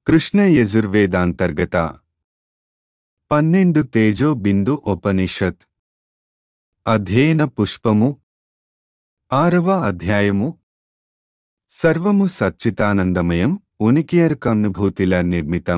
కృష్ణ యజుర్వేదాంతర్గత పన్నెండు తేజో బిందు ఉపనిషత్ అధ్యయన పుష్పము ఆరవ అధ్యాయము సర్వము సచ్చితానందమయం ఉనికియర్కనుభూతిల నిర్మితం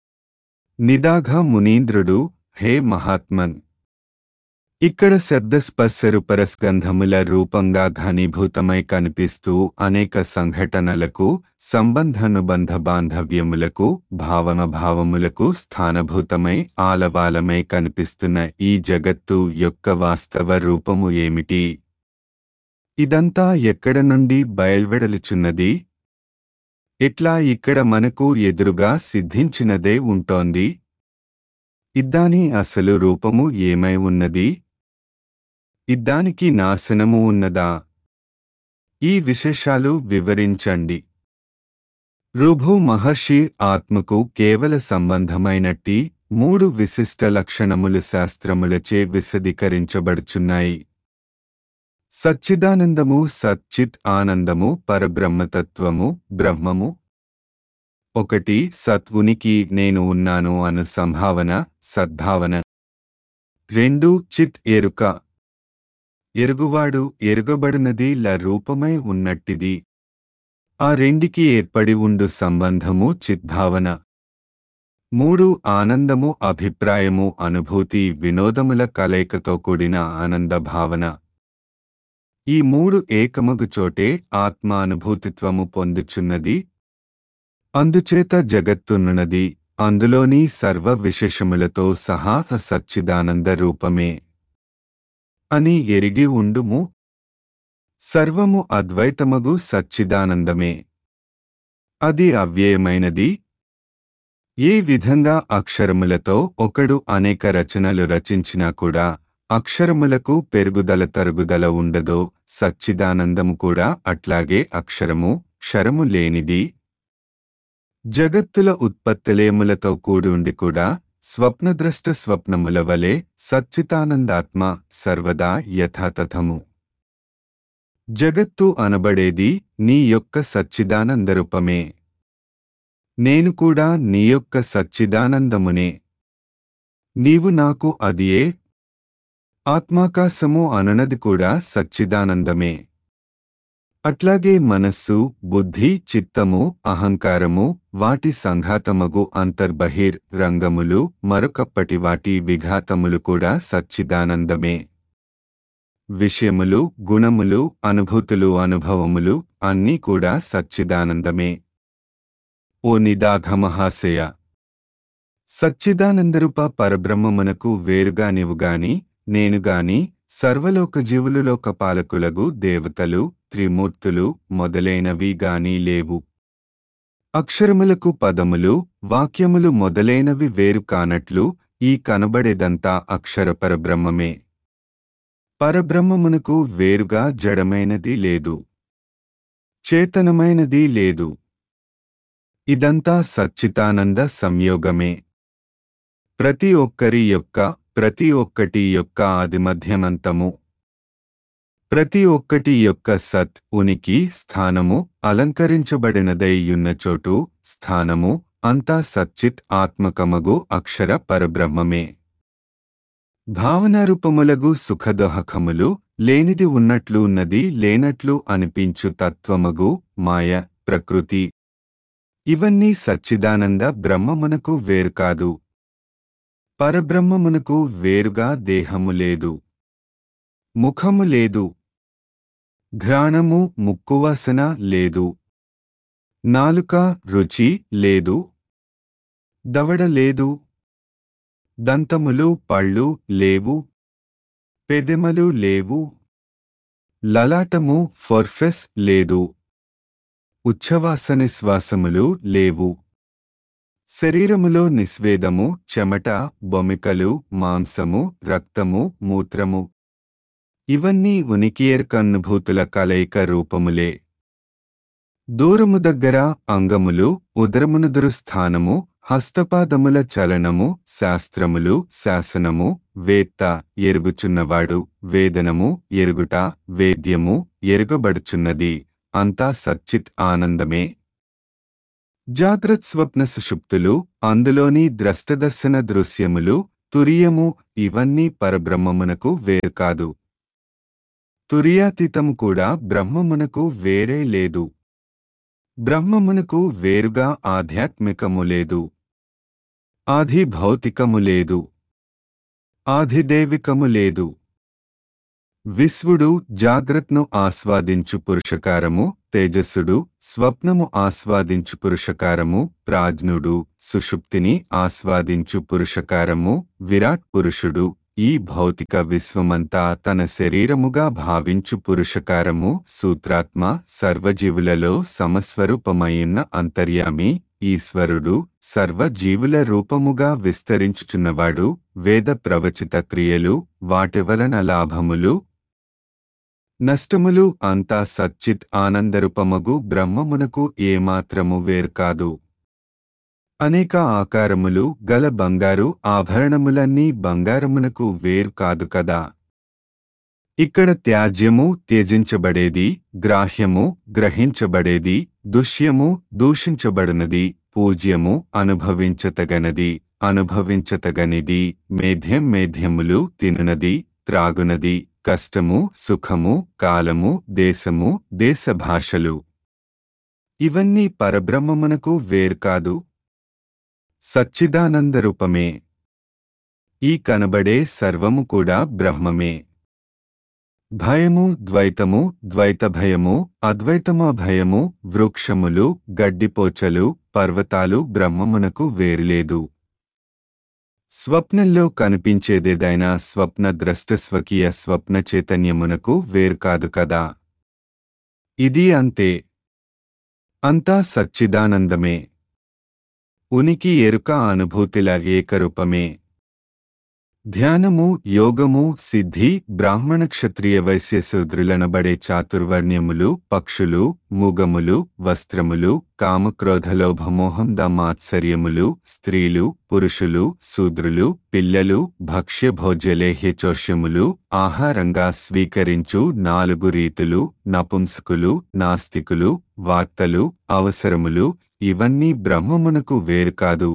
నిదాఘ మునీంద్రుడు హే మహాత్మన్ ఇక్కడ శబ్దస్పర్శరుపరస్గంధముల రూపంగా ఘనీభూతమై కనిపిస్తూ అనేక సంఘటనలకు సంబంధానుబంధ బాంధవ్యములకు భావనభావములకు స్థానభూతమై ఆలవాలమై కనిపిస్తున్న ఈ జగత్తు యొక్క వాస్తవ రూపము ఏమిటి ఇదంతా ఎక్కడ నుండి బయల్వెడలుచున్నది ఇట్లా ఇక్కడ మనకు ఎదురుగా సిద్ధించినదే ఉంటోంది ఇద్దాని అసలు రూపము ఏమై ఉన్నది ఇద్దానికి నాశనము ఉన్నదా ఈ విశేషాలు వివరించండి రుభు మహర్షి ఆత్మకు కేవల సంబంధమైనట్టి మూడు విశిష్ట లక్షణములు శాస్త్రములచే విశదీకరించబడుచున్నాయి సచ్చిదానందము సచ్చిత్ ఆనందము పరబ్రహ్మతత్వము బ్రహ్మము ఒకటి సత్ ఉనికి నేను ఉన్నాను అను సంభావన సద్భావన రెండు చిత్ ఎరుక ఎరుగువాడు ఎరుగబడినది ల రూపమై ఉన్నట్టిది ఆ రెండికి ఏర్పడి ఉండు సంబంధము చిద్భావన మూడు ఆనందము అభిప్రాయము అనుభూతి వినోదముల కలయికతో కూడిన ఆనంద భావన ఈ మూడు ఏకమగు చోటే ఆత్మ అనుభూతిత్వము పొందుచున్నది అందుచేత జగత్తున్నది అందులోని సర్వ విశేషములతో సహా సచ్చిదానంద రూపమే అని ఎరిగి ఉండుము సర్వము అద్వైతమగు సచ్చిదానందమే అది అవ్యయమైనది ఏ విధంగా అక్షరములతో ఒకడు అనేక రచనలు రచించినా కూడా అక్షరములకు పెరుగుదల తరుగుదల ఉండదో సచ్చిదానందము కూడా అట్లాగే అక్షరము క్షరము లేనిది జగత్తుల ఉత్పత్తిలేములతో కూడి ఉండి కూడా స్వప్నద్రష్ట స్వప్నముల వలె సచ్చితానందాత్మ సర్వదా యథాతథము జగత్తు అనబడేది నీ యొక్క సచ్చిదానందరూపమే నేను కూడా నీ యొక్క సచ్చిదానందమునే నీవు నాకు అదియే ఆత్మాకాశము అననది కూడా సచ్చిదానందమే అట్లాగే మనస్సు బుద్ధి చిత్తము అహంకారము వాటి సంఘాతమగు అంతర్బహిర్ రంగములు మరొకప్పటి వాటి విఘాతములు కూడా సచ్చిదానందమే విషయములు గుణములు అనుభూతులు అనుభవములు అన్నీ కూడా సచ్చిదానందమే ఓ నిదాఘమహాశయ సచ్చిదానందరూప పరబ్రహ్మమునకు వేరుగా నీవుగాని నేనుగాని సర్వలోక జీవులులోక పాలకులగు దేవతలు త్రిమూర్తులు మొదలైనవి గాని లేవు అక్షరములకు పదములు వాక్యములు మొదలైనవి వేరు కానట్లు ఈ కనబడేదంతా అక్షర పరబ్రహ్మమే పరబ్రహ్మమునకు వేరుగా జడమైనది లేదు చేతనమైనది లేదు ఇదంతా సచ్చితానంద సంయోగమే ప్రతి ఒక్కరి యొక్క ప్రతి ఒక్కటి యొక్క ఆదిమధ్యమంతము ప్రతి ఒక్కటి యొక్క సత్ ఉనికి స్థానము అలంకరించబడినదైయున్న చోటు స్థానము అంతా సచ్చిత్ ఆత్మకమగు అక్షర పరబ్రహ్మమే భావనారూపములగు సుఖదోహకములు లేనిది ఉన్నట్లు ఉన్నది లేనట్లు అనిపించు తత్వమగు మాయ ప్రకృతి ఇవన్నీ సచ్చిదానంద బ్రహ్మమునకు వేరు కాదు పరబ్రహ్మమునకు వేరుగా దేహము లేదు ముఖము లేదు ఘ్రాణము ముక్కువాసన లేదు నాలుక రుచి లేదు దవడ లేదు దంతములు పళ్ళు లేవు పెదెమలు లేవు లలాటము ఫొర్ఫెస్ లేదు ఉచ్ఛవాస నిశ్వాసములు లేవు శరీరములో నిస్వేదము చెమట బొమికలు మాంసము రక్తము మూత్రము ఇవన్నీ ఉనికియర్కన్నుభూతుల కలయిక రూపములే దూరము దగ్గర అంగములు ఉదరమునుదురు స్థానము హస్తపాదముల చలనము శాస్త్రములు శాసనము వేత్త ఎరుగుచున్నవాడు వేదనము ఎరుగుట వేద్యము ఎరుగబడుచున్నది అంతా సచ్చిత్ ఆనందమే జాగ్రత్ స్వప్న సుషుప్తులు అందులోని ద్రష్టదర్శన దృశ్యములు తురియము ఇవన్నీ పరబ్రహ్మమునకు వేరు కాదు తురియాతీతము కూడా బ్రహ్మమునకు వేరే లేదు బ్రహ్మమునకు వేరుగా ఆధ్యాత్మికము లేదు ఆది భౌతికము లేదు ఆధిదైవికము లేదు విశ్వుడు జాగ్రత్ను ఆస్వాదించు పురుషకారము తేజస్సుడు స్వప్నము ఆస్వాదించు పురుషకారము ప్రాజ్ఞుడు సుషుప్తిని ఆస్వాదించు పురుషకారము విరాట్ పురుషుడు ఈ భౌతిక విశ్వమంతా తన శరీరముగా భావించు పురుషకారము సూత్రాత్మ సర్వజీవులలో సమస్వరూపమైన అంతర్యామి ఈశ్వరుడు సర్వజీవుల రూపముగా విస్తరించుచున్నవాడు వేద ప్రవచిత క్రియలు వాటి వలన లాభములు నష్టములు అంతా సచ్చిత్ ఆనందరూపమగు బ్రహ్మమునకు ఏమాత్రము వేరు కాదు అనేక ఆకారములు గల బంగారు ఆభరణములన్నీ బంగారమునకు వేరు కాదు కదా ఇక్కడ త్యాజ్యము త్యజించబడేది గ్రాహ్యము గ్రహించబడేది దుష్యము దూషించబడినది పూజ్యము అనుభవించతగనది అనుభవించతగనిది మేధ్యం మేధ్యములు తినునది త్రాగునది కష్టము సుఖము కాలము దేశము దేశ భాషలు ఇవన్నీ పరబ్రహ్మమునకు వేరు కాదు సచ్చిదానందరూపమే ఈ కనబడే సర్వము కూడా బ్రహ్మమే భయము ద్వైతము ద్వైత భయము అద్వైతమ భయము వృక్షములు గడ్డిపోచలు పర్వతాలు బ్రహ్మమునకు వేరులేదు స్వప్నంలో కనిపించేదేదైనా స్వప్న ద్రష్ట స్వకీయ స్వప్న చైతన్యమునకు వేరు కాదు కదా ఇది అంతే అంతా సచ్చిదానందమే ఉనికి ఎరుక అనుభూతిల ఏకరూపమే ధ్యానము యోగము సిద్ధి బ్రాహ్మణ క్షత్రియ వైశ్య శూద్రులనబడే చాతుర్వర్ణ్యములు పక్షులు మూగములు వస్త్రములు కామక్రోధలోభమోహం దమాత్సర్యములు స్త్రీలు పురుషులు శూద్రులు పిల్లలు భక్ష్య భోజ్యలేహ్యచోష్యములు ఆహారంగా స్వీకరించు నాలుగు రీతులు నపుంసకులు నాస్తికులు వార్తలు అవసరములు ఇవన్నీ బ్రహ్మమునకు వేరు కాదు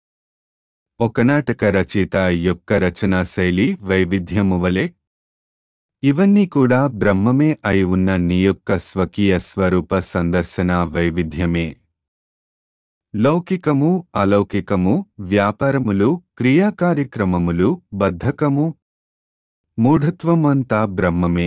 ఒక నాటక రచయిత యొక్క రచనా శైలి వైవిధ్యము వలె ఇవన్నీ కూడా బ్రహ్మమే అయి ఉన్న నీ యొక్క స్వకీయ స్వరూప సందర్శన వైవిధ్యమే లౌకికము అలౌకికము వ్యాపారములు క్రియాకార్యక్రమములు బద్ధకము మూఢత్వమంతా బ్రహ్మమే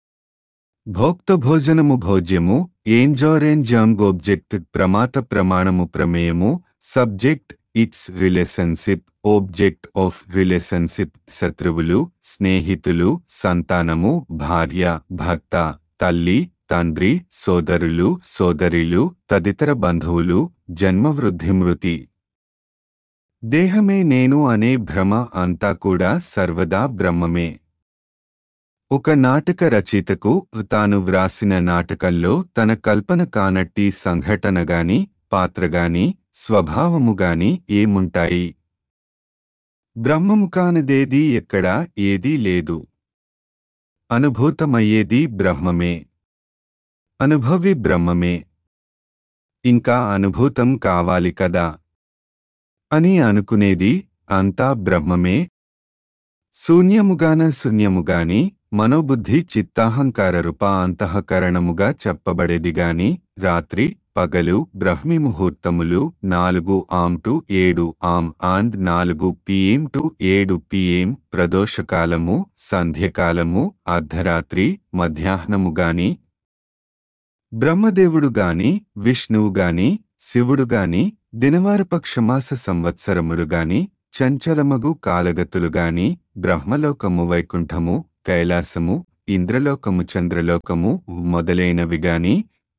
భోక్తభోజనము భోజ్యము ఏంజోరేంజాంగ్ ఒబ్జెక్ట్ ప్రమాత ప్రమాణము ప్రమేయము subject it's relationship object of relationship శత్రువులు స్నేహితులు సంతానము భార్య భర్త తల్లి తండ్రి సోదరులు సోదరిలు తదితర బంధువులు జన్మవృద్ధి మృతి దేహమే నేను అనే భ్రమ అంతా కూడా సర్వదా బ్రహ్మమే ఒక నాటక రచయితకు తాను వ్రాసిన నాటకంలో తన కల్పన కానట్టి సంఘటనగాని పాత్రగాని స్వభావముగాని ఏముంటాయి బ్రహ్మము కానిదేది ఎక్కడా ఏదీ లేదు అనుభూతమయ్యేది బ్రహ్మమే అనుభవి బ్రహ్మమే ఇంకా అనుభూతం కావాలి కదా అని అనుకునేది అంతా బ్రహ్మమే శూన్యముగాన శూన్యముగాని మనోబుద్ధి చిత్తాహంకార రూప అంతఃకరణముగా చెప్పబడేది గాని రాత్రి పగలు బ్రహ్మి ముహూర్తములు నాలుగు ఆమ్ టు ఏడు ఆమ్ అండ్ నాలుగు పిఎం టు ఏడు పిఎం ప్రదోషకాలము సంధ్యకాలము అర్ధరాత్రి మధ్యాహ్నము గాని బ్రహ్మదేవుడు గాని విష్ణువు గాని శివుడు గాని దినవారపక్షమాస సంవత్సరములు గాని చంచలమగు కాలగతులు గాని బ్రహ్మలోకము వైకుంఠము కైలాసము ఇంద్రలోకము చంద్రలోకము మొదలైనవి గాని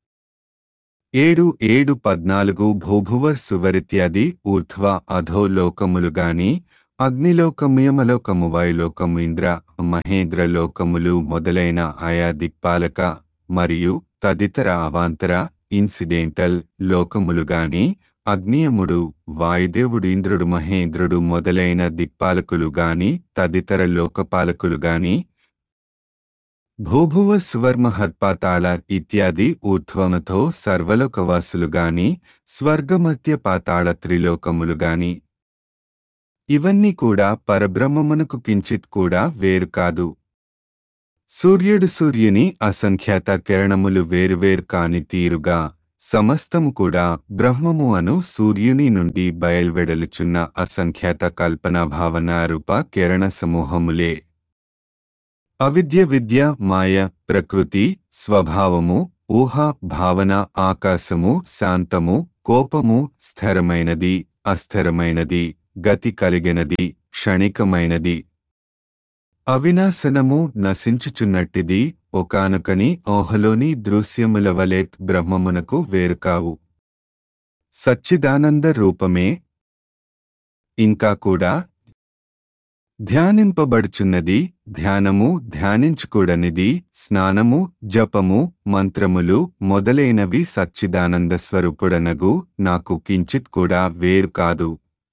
ఏడు ఏడు పద్నాలుగు భూభువ సువరిత్యాది ఊర్ధ్వ అధోలోకములు గాని అగ్నిలోకము యమలోకము వాయులోకము ఇంద్ర మహేంద్రలోకములు మొదలైన ఆయా దిక్పాలక మరియు తదితర అవాంతర ఇన్సిడెంటల్ లోకములు గాని అగ్నియముడు వాయుదేవుడు ఇంద్రుడు మహేంద్రుడు మొదలైన దిక్పాలకులు గాని తదితర లోకపాలకులు గాని భూభువ సువర్మహర్పాతాళ ఇత్యాది ఊర్ధ్వముతో సర్వలోకవాసులు గాని స్వర్గమధ్య పాతాళ త్రిలోకములు గాని ఇవన్నీ కూడా పరబ్రహ్మమునకు కించిత్ కూడా వేరు కాదు సూర్యుడు సూర్యుని అసంఖ్యాత కిరణములు వేరువేరు కాని తీరుగా సమస్తము కూడా బ్రహ్మము అను సూర్యుని నుండి బయల్వెడలుచున్న అసంఖ్యాత కల్పనా భావన రూప కిరణ సమూహములే అవిద్య విద్య మాయ ప్రకృతి స్వభావము ఊహ భావన ఆకాశము శాంతము కోపము స్థిరమైనది అస్థిరమైనది గతి కలిగినది క్షణికమైనది అవినాశనము నశించుచున్నట్టిది ఒకానొకని ఓహలోని దృశ్యముల వలె బ్రహ్మమునకు వేరుకావు సచ్చిదానంద రూపమే ఇంకా కూడా ధ్యానింపబడుచున్నది ధ్యానము ధ్యానించుకూడనిది స్నానము జపము మంత్రములు మొదలైనవి సచ్చిదానంద స్వరూపుడనగు నాకు కించిత్ కూడా వేరు కాదు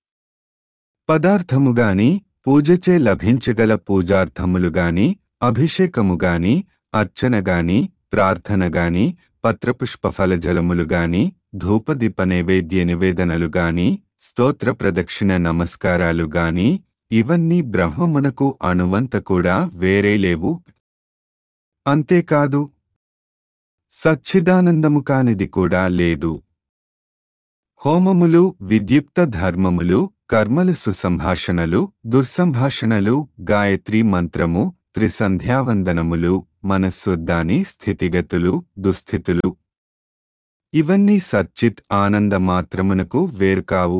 పదార్థముగాని పూజచే లభించగల పూజార్థములుగాని అభిషేకముగాని అర్చనగాని ప్రార్థనగాని పత్రపుష్పఫలజలములుగాని ధూపదీప నైవేద్య నివేదనలుగాని స్తోత్ర ప్రదక్షిణ నమస్కారాలుగాని ఇవన్నీ బ్రహ్మమునకు అణువంత కూడా వేరే లేవు అంతేకాదు సచ్చిదానందము కానిది కూడా లేదు హోమములు విద్యుక్త ధర్మములు కర్మలు సుసంభాషణలు దుర్సంభాషణలు గాయత్రీ మంత్రము త్రిసంధ్యావందనములు మనస్సుద్దాని స్థితిగతులు దుస్థితులు ఇవన్నీ సచ్చిత్ ఆనంద మాత్రమునకు వేరుకావు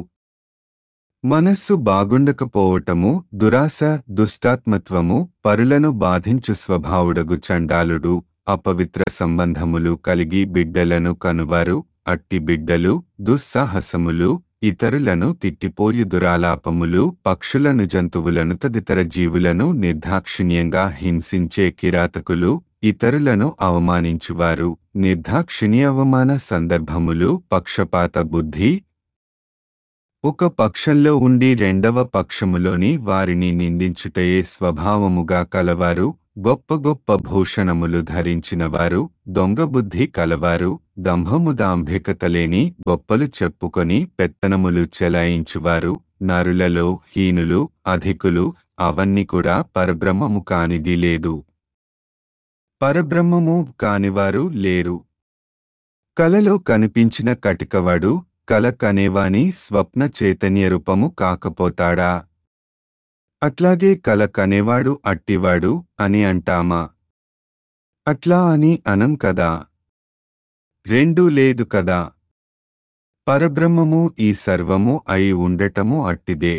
మనస్సు బాగుండకపోవటము దురాశ దుష్టాత్మత్వము పరులను బాధించు స్వభావుడగు చండాలుడు అపవిత్ర సంబంధములు కలిగి బిడ్డలను కనువారు అట్టి బిడ్డలు దుస్సాహసములు ఇతరులను తిట్టిపోయు దురాలాపములు పక్షులను జంతువులను తదితర జీవులను నిర్దాక్షిణ్యంగా హింసించే కిరాతకులు ఇతరులను అవమానించువారు నిర్దాక్షిణ్య అవమాన సందర్భములు పక్షపాత బుద్ధి ఒక పక్షంలో ఉండి రెండవ పక్షములోని వారిని నిందించుటయే స్వభావముగా కలవారు గొప్ప గొప్ప భూషణములు ధరించినవారు దొంగబుద్ధి కలవారు దంభము దాంభికత లేని గొప్పలు చెప్పుకొని పెత్తనములు చెలాయించువారు నరులలో హీనులు అధికులు అవన్నీ కూడా పరబ్రహ్మము కానిది లేదు పరబ్రహ్మము కానివారు లేరు కలలో కనిపించిన కటికవాడు కల కనేవాని స్వప్న చైతన్య రూపము కాకపోతాడా అట్లాగే కల కనేవాడు అట్టివాడు అని అంటామా అట్లా అని అనం కదా రెండూ లేదు కదా పరబ్రహ్మము ఈ సర్వము అయి ఉండటము అట్టిదే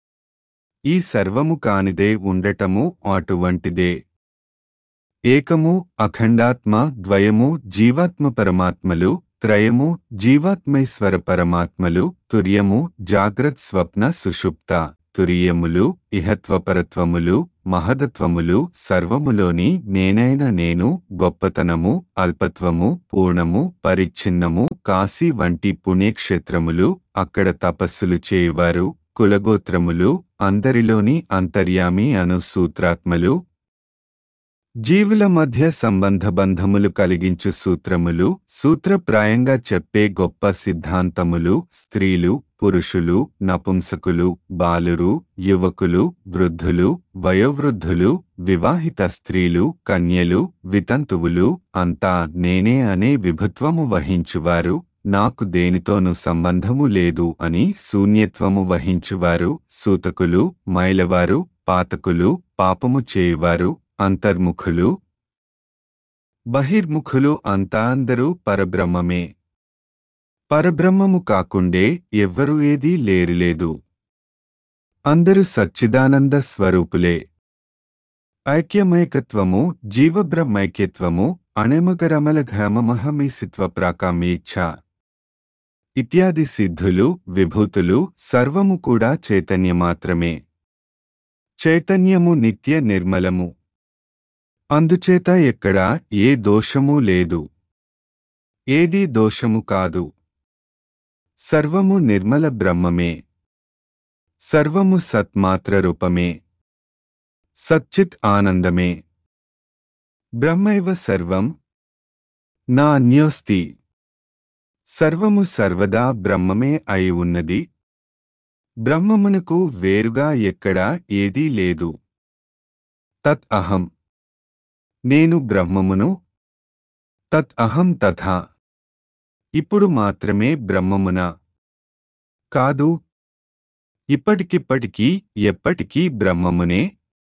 ఈ సర్వము కానిదే ఉండటము అటువంటిదే ఏకము అఖండాత్మ ద్వయము జీవాత్మ పరమాత్మలు త్రయము జీవాత్మైశ్వర పరమాత్మలు తుర్యము జాగ్రత్ స్వప్న సుషుప్త తురియములు ఇహత్వపరత్వములు మహదత్వములు సర్వములోని నేనైన నేను గొప్పతనము అల్పత్వము పూర్ణము పరిచ్ఛిన్నము కాశీ వంటి పుణ్యక్షేత్రములు అక్కడ తపస్సులు చేయువారు కులగోత్రములు అందరిలోని అంతర్యామి అను సూత్రాత్మలు జీవుల మధ్య సంబంధ బంధములు కలిగించు సూత్రములు సూత్రప్రాయంగా చెప్పే గొప్ప సిద్ధాంతములు స్త్రీలు పురుషులు నపుంసకులు బాలురు యువకులు వృద్ధులు వయోవృద్ధులు వివాహిత స్త్రీలు కన్యలు వితంతువులు అంతా నేనే అనే విభుత్వము వహించువారు నాకు దేనితోనూ సంబంధము లేదు అని శూన్యత్వము వహించువారు సూతకులు మైలవారు పాతకులు పాపము చేయువారు అంతర్ముఖులు బహిర్ముఖులు అంతా అందరూ పరబ్రహ్మమే పరబ్రహ్మము కాకుండే ఎవ్వరూ ఏదీ లేరులేదు అందరూ సచ్చిదానంద స్వరూపులే ఐక్యమైకత్వము జీవబ్రహ్మైక్యత్వము అణెమగరమల ఘమమహమీసిత్వ ప్రాకామీచ్ఛ ఇత్యాది సిద్ధులు విభూతులు సర్వము కూడా చైతన్యమాత్రమే చైతన్యము నిత్య నిర్మలము అందుచేత ఎక్కడా ఏ దోషమూ లేదు ఏదీ దోషము కాదు సర్వము నిర్మల బ్రహ్మమే సర్వము సత్మాత్ర రూపమే సచ్చిత్ ఆనందమే బ్రహ్మైవ సర్వం నా అన్యోస్తి సర్వము సర్వదా బ్రహ్మమే అయి ఉన్నది బ్రహ్మమునకు వేరుగా ఎక్కడా ఏదీ లేదు తత్ అహం నేను బ్రహ్మమును తత్ అహం తథా ఇప్పుడు మాత్రమే బ్రహ్మమున కాదు ఇప్పటికిప్పటికీ ఎప్పటికీ బ్రహ్మమునే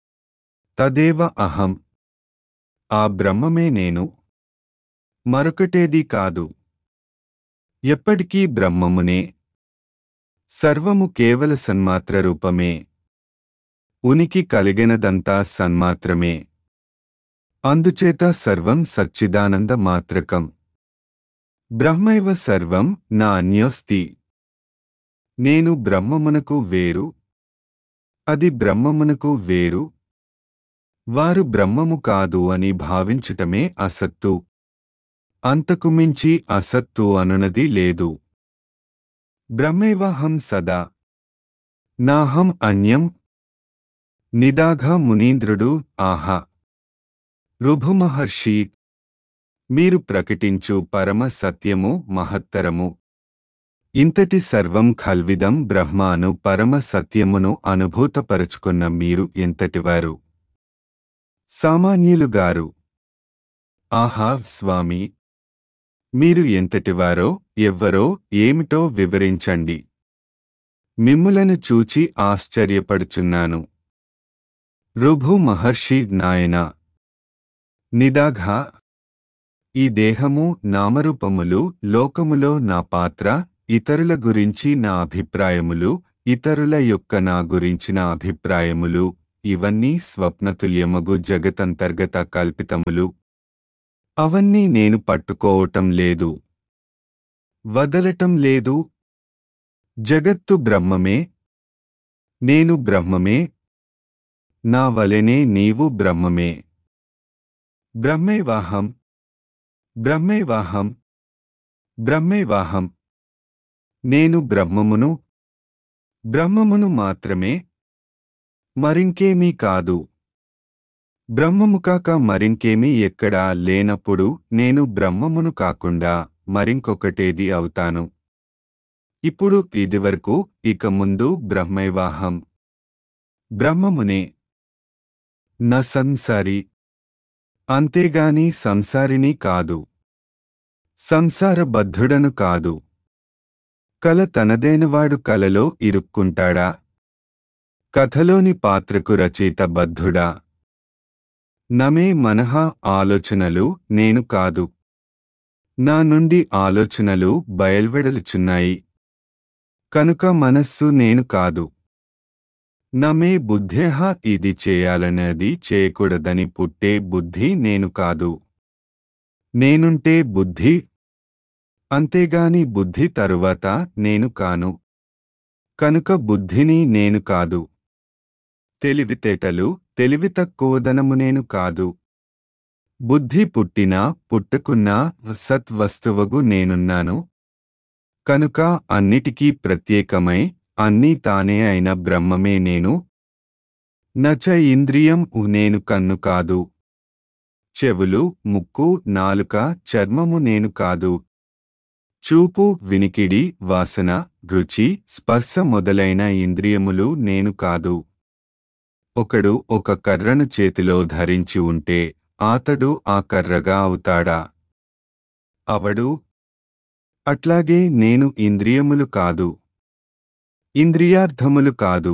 తదేవ అహం ఆ బ్రహ్మమే నేను మరొకటేది కాదు ఎప్పటికీ బ్రహ్మమునే సర్వము కేవల సన్మాత్ర రూపమే ఉనికి కలిగినదంతా సన్మాత్రమే అందుచేత సర్వం సచ్చిదానంద మాత్రకం బ్రహ్మైవ సర్వం నా అన్యోస్తి నేను బ్రహ్మమునకు వేరు అది బ్రహ్మమునకు వేరు వారు బ్రహ్మము కాదు అని భావించటమే అసత్తు అంతకు మించి అసత్తు అనునది లేదు బ్రహ్మైవాహం సదా నాహం అన్యం నిదాఘ మునీంద్రుడు ఆహా రుభుమహర్షి మీరు ప్రకటించు పరమ సత్యము మహత్తరము ఇంతటి సర్వం ఖల్విదం బ్రహ్మాను పరమ సత్యమును అనుభూతపరుచుకున్న మీరు ఎంతటివారు సామాన్యులుగారు ఆహా స్వామి మీరు ఎంతటివారో ఎవ్వరో ఏమిటో వివరించండి మిమ్ములను చూచి ఆశ్చర్యపడుచున్నాను రుభు మహర్షి నాయన నిదాఘ ఈ దేహము నామరూపములు లోకములో నా పాత్ర ఇతరుల గురించి నా అభిప్రాయములు ఇతరుల యొక్క నా గురించిన అభిప్రాయములు ఇవన్నీ స్వప్నతుల్యమగు జగతంతర్గత కల్పితములు అవన్నీ నేను పట్టుకోవటం లేదు వదలటం లేదు జగత్తు బ్రహ్మమే నేను బ్రహ్మమే నా వలెనే నీవు బ్రహ్మమే బ్రహ్మేవాహం బ్రహ్మేవాహం బ్రహ్మేవాహం నేను బ్రహ్మమును బ్రహ్మమును మాత్రమే మరింకేమీ కాదు బ్రహ్మము కాక మరింకేమీ ఎక్కడా లేనప్పుడు నేను బ్రహ్మమును కాకుండా మరింకొకటేది అవుతాను ఇప్పుడు ఇదివరకు ఇక ముందు బ్రహ్మైవాహం బ్రహ్మమునే న సంసారి అంతేగాని సంసారిని కాదు సంసారబద్ధుడను కాదు కల తనదైనవాడు కలలో ఇరుక్కుంటాడా కథలోని పాత్రకు రచయిత బద్ధుడా నమే మనహ ఆలోచనలు నేను కాదు నా నుండి ఆలోచనలు బయల్వెడలుచున్నాయి కనుక మనస్సు నేను కాదు నమే బుద్ధేహ ఇది చేయాలనేది చేయకూడదని పుట్టే బుద్ధి నేను కాదు నేనుంటే బుద్ధి అంతేగాని బుద్ధి తరువాత నేను కాను కనుక బుద్ధిని నేను కాదు తెలివితేటలు తెలివి తక్కువదనము నేను కాదు బుద్ధి పుట్టినా పుట్టుకున్నా సత్ వస్తువగు నేనున్నాను కనుక అన్నిటికీ ప్రత్యేకమై అన్నీ తానే అయిన బ్రహ్మమే నేను నచ ఇంద్రియం ఉ నేను కన్ను కాదు చెవులు ముక్కు నాలుక చర్మము నేను కాదు చూపు వినికిడి వాసన రుచి స్పర్శ మొదలైన ఇంద్రియములు నేను కాదు ఒకడు ఒక కర్రను చేతిలో ధరించి ఉంటే ఆతడు ఆ కర్రగా అవుతాడా అవడు అట్లాగే నేను ఇంద్రియములు కాదు ఇంద్రియార్థములు కాదు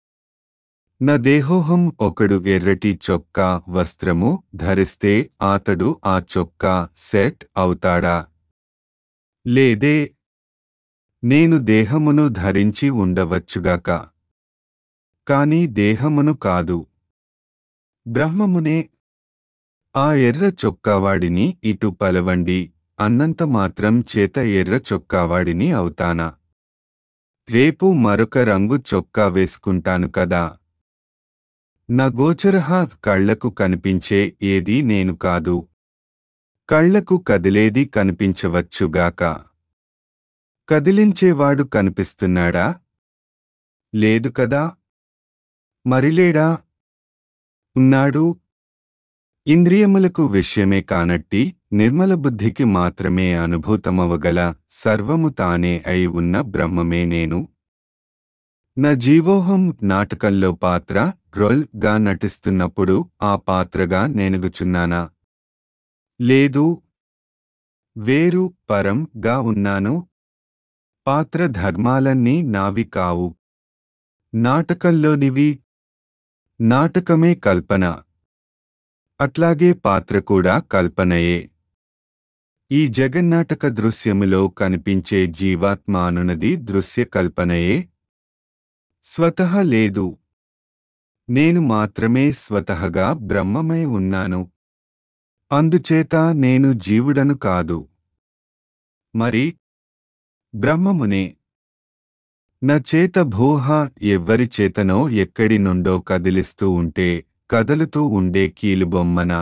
నా దేహోహం ఒకడు ఎర్రటి చొక్కా వస్త్రము ధరిస్తే ఆతడు ఆ చొక్కా సెట్ అవుతాడా లేదే నేను దేహమును ధరించి ఉండవచ్చుగాక కాని దేహమును కాదు బ్రహ్మమునే ఆ ఎర్ర చొక్కావాడిని ఇటు పలవండి అన్నంత మాత్రం చేత ఎర్ర చొక్కావాడిని అవుతానా రేపు మరొక రంగు చొక్కా వేసుకుంటాను కదా నా గోచరహ కళ్లకు కనిపించే ఏదీ నేను కాదు కళ్లకు కదిలేది కనిపించవచ్చుగాక కదిలించేవాడు కనిపిస్తున్నాడా లేదు కదా మరిలేడా ఉన్నాడు ఇంద్రియములకు విషయమే కానట్టి నిర్మల బుద్ధికి మాత్రమే అనుభూతమవగల సర్వము తానే అయి ఉన్న బ్రహ్మమే నేను నా జీవోహం నాటకంలో పాత్ర రోల్ గా నటిస్తున్నప్పుడు ఆ పాత్రగా నేనుగుచున్నానా లేదు వేరు పరం గా ఉన్నాను పాత్ర ధర్మాలన్నీ నావి కావు నాటకంలోనివి నాటకమే కల్పన అట్లాగే పాత్ర కూడా కల్పనయే ఈ జగన్నాటక దృశ్యములో కనిపించే జీవాత్మ అనునది దృశ్య కల్పనయే స్వతహ లేదు నేను మాత్రమే స్వతహగా బ్రహ్మమై ఉన్నాను అందుచేత నేను జీవుడను కాదు మరి బ్రహ్మమునే నా చేత భూహ ఎవ్వరి చేతనో ఎక్కడి నుండో కదిలిస్తూ ఉంటే కదలుతూ ఉండే కీలుబొమ్మన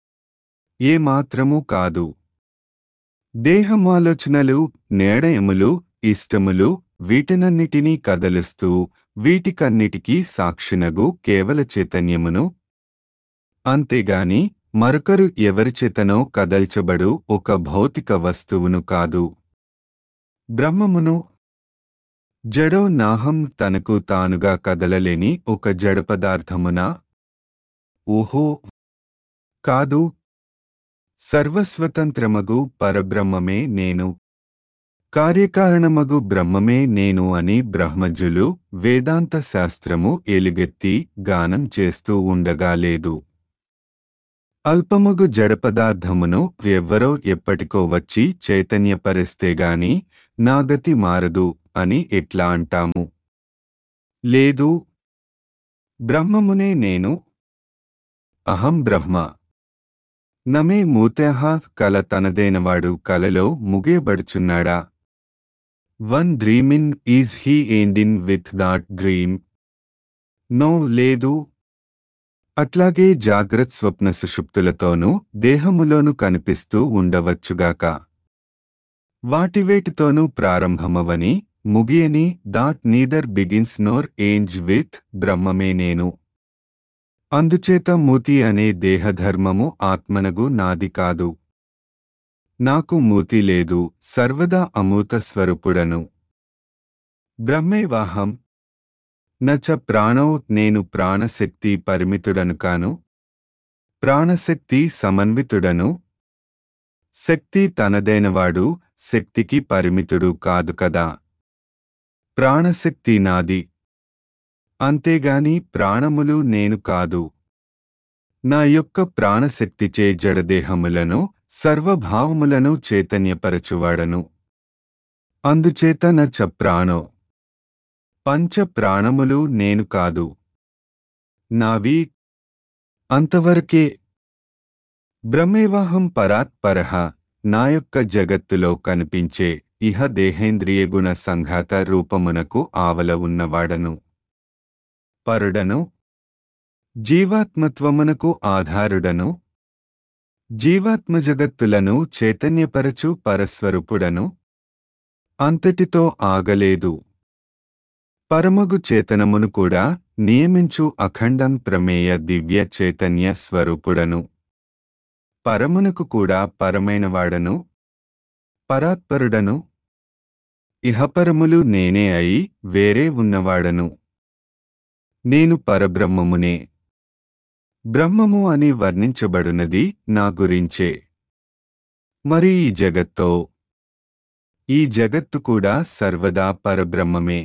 ఏ మాత్రమూ కాదు దేహమాలోచనలు నేడయములు ఇష్టములు వీటినన్నిటినీ కదలిస్తూ వీటికన్నిటికీ సాక్షినగు కేవల చైతన్యమును అంతేగాని మరొకరు ఎవరిచేతనో కదల్చబడు ఒక భౌతిక వస్తువును కాదు బ్రహ్మమును జడో నాహం తనకు తానుగా కదలలేని ఒక జడ పదార్థమునా ఓహో కాదు సర్వస్వతంత్రమగు పరబ్రహ్మమే నేను కార్యకారణమగు బ్రహ్మమే నేను అని బ్రహ్మజులు వేదాంత శాస్త్రము ఎలుగెత్తి గానం చేస్తూ ఉండగా లేదు అల్పమగు జడ పదార్థమును ఎవ్వరో ఎప్పటికో వచ్చి చైతన్యపరిస్తేగాని నా గతి మారదు అని ఎట్లా అంటాము లేదు బ్రహ్మమునే నేను అహం బ్రహ్మ నమే మూతేహ కల తనదైనవాడు కలలో ముగియబడుచున్నాడా one dreaming is he ending with that dream no లేదు అట్లాగే జాగ్రత్ స్వప్న సుషుప్తులతోనూ దేహములోను కనిపిస్తూ ఉండవచ్చుగాక వాటివేటితోనూ ప్రారంభమవని ముగియని that neither begins nor ends with బ్రహ్మమే నేను అందుచేత మూతి అనే దేహధర్మము ఆత్మనగు నాది కాదు నాకు మూతి లేదు సర్వదా అమూత స్వరూపుడను బ్రహ్మేవాహం నచ ప్రాణో నేను ప్రాణశక్తి పరిమితుడను కాను ప్రాణశక్తి సమన్వితుడను శక్తి తనదైనవాడు శక్తికి పరిమితుడు కాదు కదా ప్రాణశక్తి నాది అంతేగాని ప్రాణములు నేను కాదు నా యొక్క ప్రాణశక్తిచే జడదేహములను సర్వభావములను చైతన్యపరచువాడను అందుచేత నచ ప్రాణో పంచ ప్రాణములు నేను కాదు నావి అంతవరకే బ్రహ్మేవాహం పరాత్పరః నా యొక్క జగత్తులో కనిపించే ఇహ దేహేంద్రియ గుణ సంఘాత రూపమునకు ఆవల ఉన్నవాడను పరుడను జీవాత్మత్వమునకు ఆధారుడను జీవాత్మ జగత్తులను చైతన్యపరచు పరస్వరూపుడను అంతటితో ఆగలేదు పరమగు చేతనమును కూడా నియమించు అఖండం ప్రమేయ దివ్య చైతన్య స్వరూపుడను పరమునకు కూడా పరమైనవాడను పరాత్పరుడను ఇహపరములు నేనే అయి వేరే ఉన్నవాడను నేను పరబ్రహ్మమునే బ్రహ్మము అని వర్ణించబడునది నా గురించే మరి ఈ జగత్తో ఈ జగత్తు కూడా సర్వదా పరబ్రహ్మమే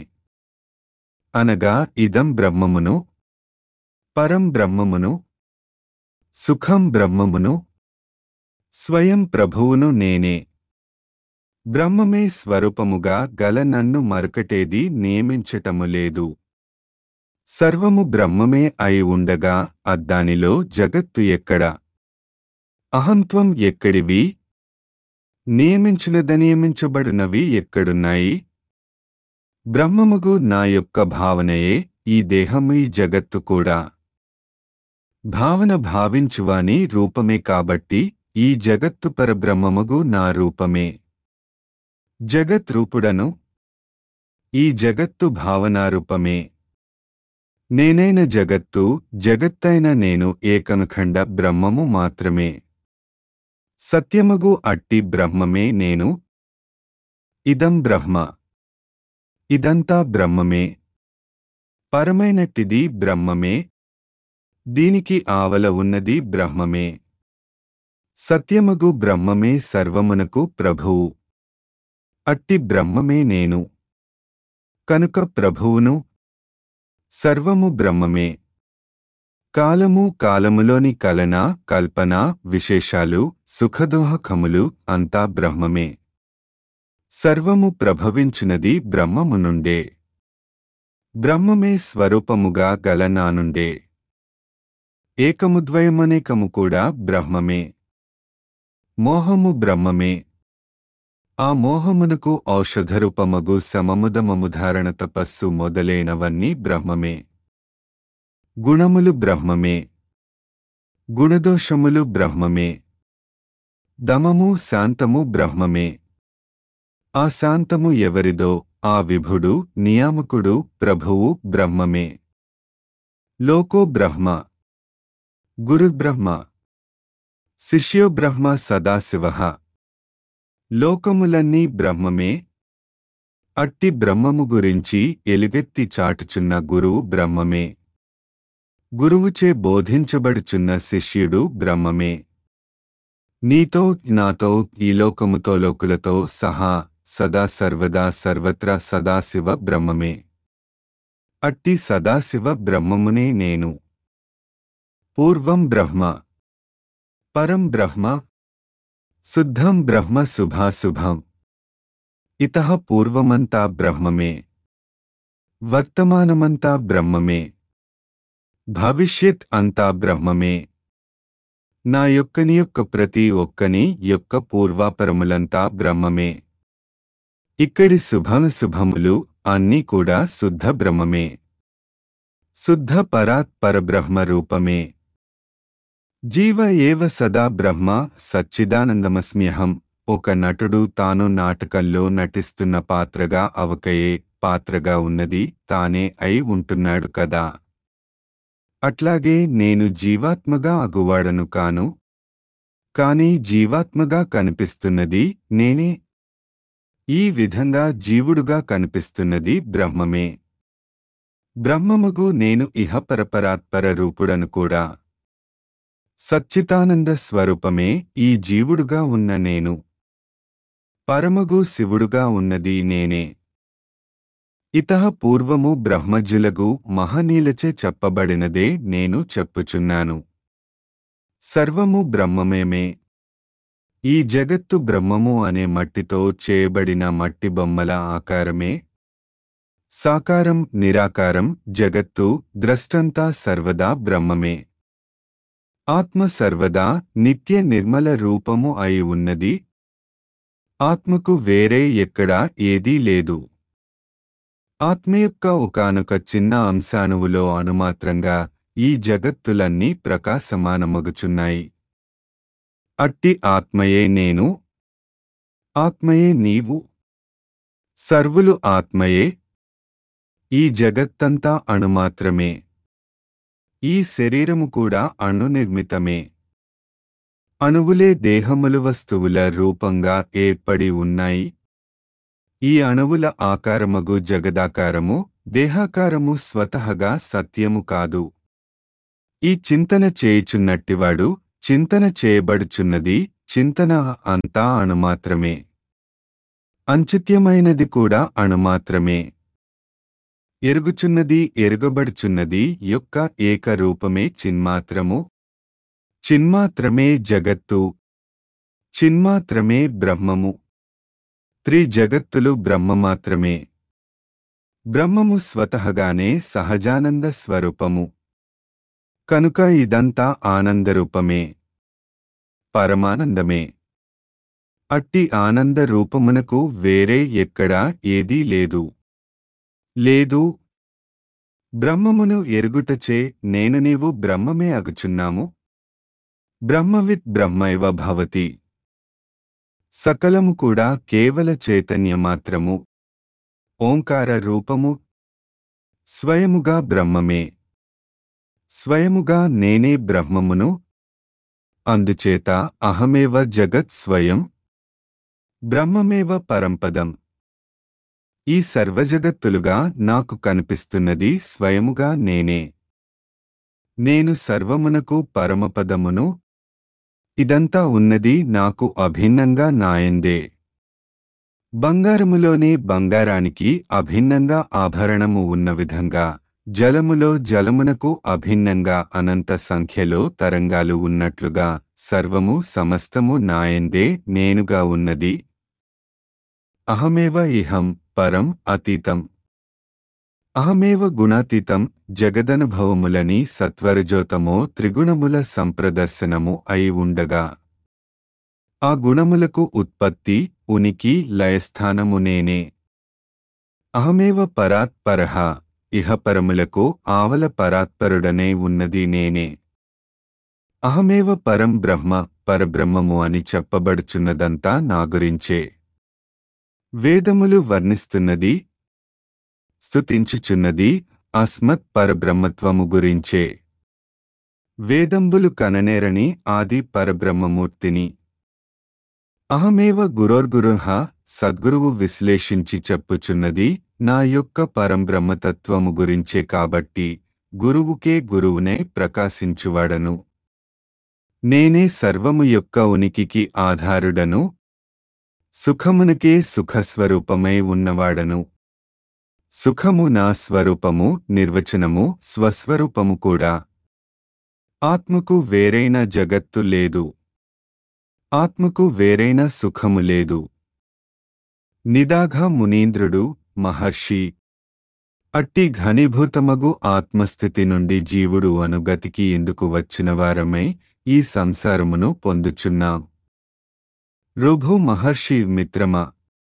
అనగా ఇదం బ్రహ్మమును పరం బ్రహ్మమును సుఖం బ్రహ్మమును స్వయం ప్రభువును నేనే బ్రహ్మమే స్వరూపముగా గల నన్ను మరొకటేది నియమించటము లేదు సర్వము బ్రహ్మమే అయి ఉండగా అద్దానిలో జగత్తు ఎక్కడ అహంత్వం ఎక్కడివి నియమించినదనియమించబడినవి ఎక్కడున్నాయి బ్రహ్మముగు నా యొక్క భావనయే ఈ దేహము ఈ జగత్తు కూడా భావన భావించువాని రూపమే కాబట్టి ఈ జగత్తు పరబ్రహ్మముగు నా రూపమే జగత్ రూపుడను ఈ జగత్తు భావనారూపమే నేనైన జగత్తు జగత్తైన నేను ఏకనఖండ బ్రహ్మము మాత్రమే సత్యమగు అట్టి బ్రహ్మమే నేను ఇదం బ్రహ్మ ఇదంతా బ్రహ్మమే పరమైనట్టిది బ్రహ్మమే దీనికి ఆవల ఉన్నది బ్రహ్మమే సత్యమగు బ్రహ్మమే సర్వమునకు ప్రభువు అట్టి బ్రహ్మమే నేను కనుక ప్రభువును సర్వము బ్రహ్మమే కాలము కాలములోని కలన కల్పన విశేషాలు సుఖదోహకములు అంతా బ్రహ్మమే సర్వము ప్రభవించునది బ్రహ్మము నుండే బ్రహ్మమే స్వరూపముగా గల నానుండే ఏకముద్వయమనేకము కూడా బ్రహ్మమే మోహము బ్రహ్మమే ఆ మోహమునకు ఔషధరూపమగు సమముదమముధారణ తపస్సు మొదలైనవన్నీ బ్రహ్మమే గుణములు బ్రహ్మమే గుణదోషములు బ్రహ్మమే దమము శాంతము బ్రహ్మమే ఆ శాంతము ఎవరిదో ఆ విభుడు నియామకుడు ప్రభువు బ్రహ్మమే లోకో బ్రహ్మ గురుబ్రహ్మ శిష్యో బ్రహ్మ సదాశివ లోకములన్నీ బ్రహ్మమే అట్టి బ్రహ్మము గురించి ఎలుగెత్తి చాటుచున్న గురువు బ్రహ్మమే గురువుచే బోధించబడుచున్న శిష్యుడు బ్రహ్మమే నీతో నాతో ఈ లోకముతో లోకులతో సహా సదా సర్వదా సర్వత్రా సదాశివ బ్రహ్మమే అట్టి సదాశివ బ్రహ్మమునే నేను పూర్వం బ్రహ్మ పరం బ్రహ్మ శుద్ధం బ్రహ్మ శుభాశుభం ఇతః పూర్వమంతా బ్రహ్మమే వర్తమానమంతా బ్రహ్మమే భవిష్యత్ అంతా బ్రహ్మమే నా యొక్కని యొక్క ప్రతి ఒక్కని యొక్క పూర్వాపరములంతా బ్రహ్మమే ఇక్కడి శుభాశుభములు అన్నీ కూడా శుద్ధ బ్రహ్మమే శుద్ధ పరాత్ పరబ్రహ్మ రూపమే జీవ ఏవ సదా బ్రహ్మ సచ్చిదానందమస్మ్యహం ఒక నటుడు తాను నాటకంలో నటిస్తున్న పాత్రగా అవకయే పాత్రగా ఉన్నది తానే అయి ఉంటున్నాడు కదా అట్లాగే నేను జీవాత్మగా అగువాడను కాను కాని జీవాత్మగా కనిపిస్తున్నది నేనే ఈ విధంగా జీవుడుగా కనిపిస్తున్నది బ్రహ్మమే బ్రహ్మముగు నేను ఇహపరపరాత్పర రూపుడను కూడా సచ్చితానంద స్వరూపమే ఈ జీవుడుగా ఉన్న నేను పరమగు శివుడుగా ఉన్నది నేనే ఇతః పూర్వము బ్రహ్మజులగు మహనీలచే చెప్పబడినదే నేను చెప్పుచున్నాను సర్వము బ్రహ్మమేమే ఈ జగత్తు బ్రహ్మము అనే మట్టితో చేయబడిన మట్టి బొమ్మల ఆకారమే సాకారం నిరాకారం జగత్తు ద్రష్టంతా సర్వదా బ్రహ్మమే ఆత్మ సర్వదా నిత్య నిర్మల రూపము అయి ఉన్నది ఆత్మకు వేరే ఎక్కడా ఏదీ లేదు ఆత్మ యొక్క ఒకనొక చిన్న అంశాణువులో అనుమాత్రంగా ఈ జగత్తులన్నీ ప్రకాశమానమగుచున్నాయి అట్టి ఆత్మయే నేను ఆత్మయే నీవు సర్వులు ఆత్మయే ఈ జగత్తంతా అణుమాత్రమే ఈ శరీరము కూడా అణునిర్మితమే అణువులే దేహములు వస్తువుల రూపంగా ఏర్పడి ఉన్నాయి ఈ అణువుల ఆకారమగు జగదాకారము దేహాకారము స్వతహగా సత్యము కాదు ఈ చింతన చేయుచున్నట్టివాడు చింతన చేయబడుచున్నది చింతన అంతా అణుమాత్రమే అంచిత్యమైనది కూడా అణుమాత్రమే ఎరుగుచున్నది ఎరుగబడుచున్నది యొక్క ఏకరూపమే చిన్మాత్రము చిన్మాత్రమే జగత్తు చిన్మాత్రమే బ్రహ్మము త్రిజగత్తులు బ్రహ్మమాత్రమే బ్రహ్మము స్వతహగానే సహజానంద స్వరూపము కనుక ఇదంతా ఆనందరూపమే పరమానందమే అట్టి ఆనంద రూపమునకు వేరే ఎక్కడా ఏదీ లేదు లేదు బ్రహ్మమును ఎరుగుటచే నేను నీవు బ్రహ్మమే అగుచున్నాము బ్రహ్మవిత్ బ్రహ్మైవ భవతి సకలము కూడా కేవల చైతన్యమాత్రము ఓంకార రూపము స్వయముగా బ్రహ్మమే స్వయముగా నేనే బ్రహ్మమును అందుచేత అహమేవ జగత్ స్వయం బ్రహ్మమేవ పరంపదం ఈ సర్వజగత్తులుగా నాకు కనిపిస్తున్నది స్వయముగా నేనే నేను సర్వమునకు పరమపదమును ఇదంతా ఉన్నది నాకు అభిన్నంగా నాయందే బంగారములోనే బంగారానికి అభిన్నంగా ఆభరణము ఉన్న విధంగా జలములో జలమునకు అభిన్నంగా అనంత సంఖ్యలో తరంగాలు ఉన్నట్లుగా సర్వము సమస్తము నాయందే నేనుగా ఉన్నది అహమేవ ఇహం పరం అతీతం అహమేవ గుణాతీతం జగదనుభవములని సత్వరజోతమో త్రిగుణముల సంప్రదర్శనము అయి ఉండగా ఆ గుణములకు ఉత్పత్తి ఉనికి లయస్థానము నేనే అహమేవ పరాత్ పరహ ఇహపరములకు ఆవల పరాత్పరుడనే ఉన్నది నేనే అహమేవ పరం బ్రహ్మ పరబ్రహ్మము అని చెప్పబడుచున్నదంతా నా గురించే వేదములు వర్ణిస్తున్నది స్తుతించుచున్నది అస్మత్ పరబ్రహ్మత్వము గురించే వేదంబులు కననేరని ఆది పరబ్రహ్మమూర్తిని అహమేవ గురోర్గురుహ సద్గురువు విశ్లేషించి చెప్పుచున్నది నా యొక్క పరంబ్రహ్మతత్వము గురించే కాబట్టి గురువుకే గురువునే ప్రకాశించువాడను నేనే సర్వము యొక్క ఉనికికి ఆధారుడను సుఖమునకే సుఖస్వరూపమై ఉన్నవాడను సుఖము నా స్వరూపము నిర్వచనము స్వస్వరూపము కూడా ఆత్మకు వేరైన జగత్తు లేదు ఆత్మకు వేరైన సుఖము లేదు నిదాఘ మునీంద్రుడు మహర్షి అట్టి ఘనీభూతమగు ఆత్మస్థితి నుండి జీవుడు అనుగతికి ఎందుకు వచ్చిన వారమై ఈ సంసారమును పొందుచున్నాం రుభు మహర్షి మిత్రమ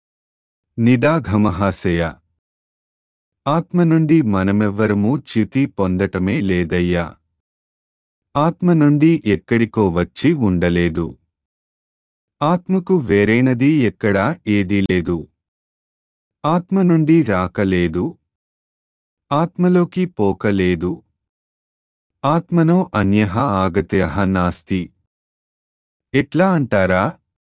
నిదాఘమహాశయ ఆత్మ నుండి మనమెవ్వరమూ చ్యుతి పొందటమే లేదయ్యా ఆత్మ నుండి ఎక్కడికో వచ్చి ఉండలేదు ఆత్మకు వేరైనది ఎక్కడా ఏదీ లేదు ఆత్మ నుండి రాకలేదు ఆత్మలోకి పోకలేదు ఆత్మనో అన్యః ఆగత్యః నాస్తి ఎట్లా అంటారా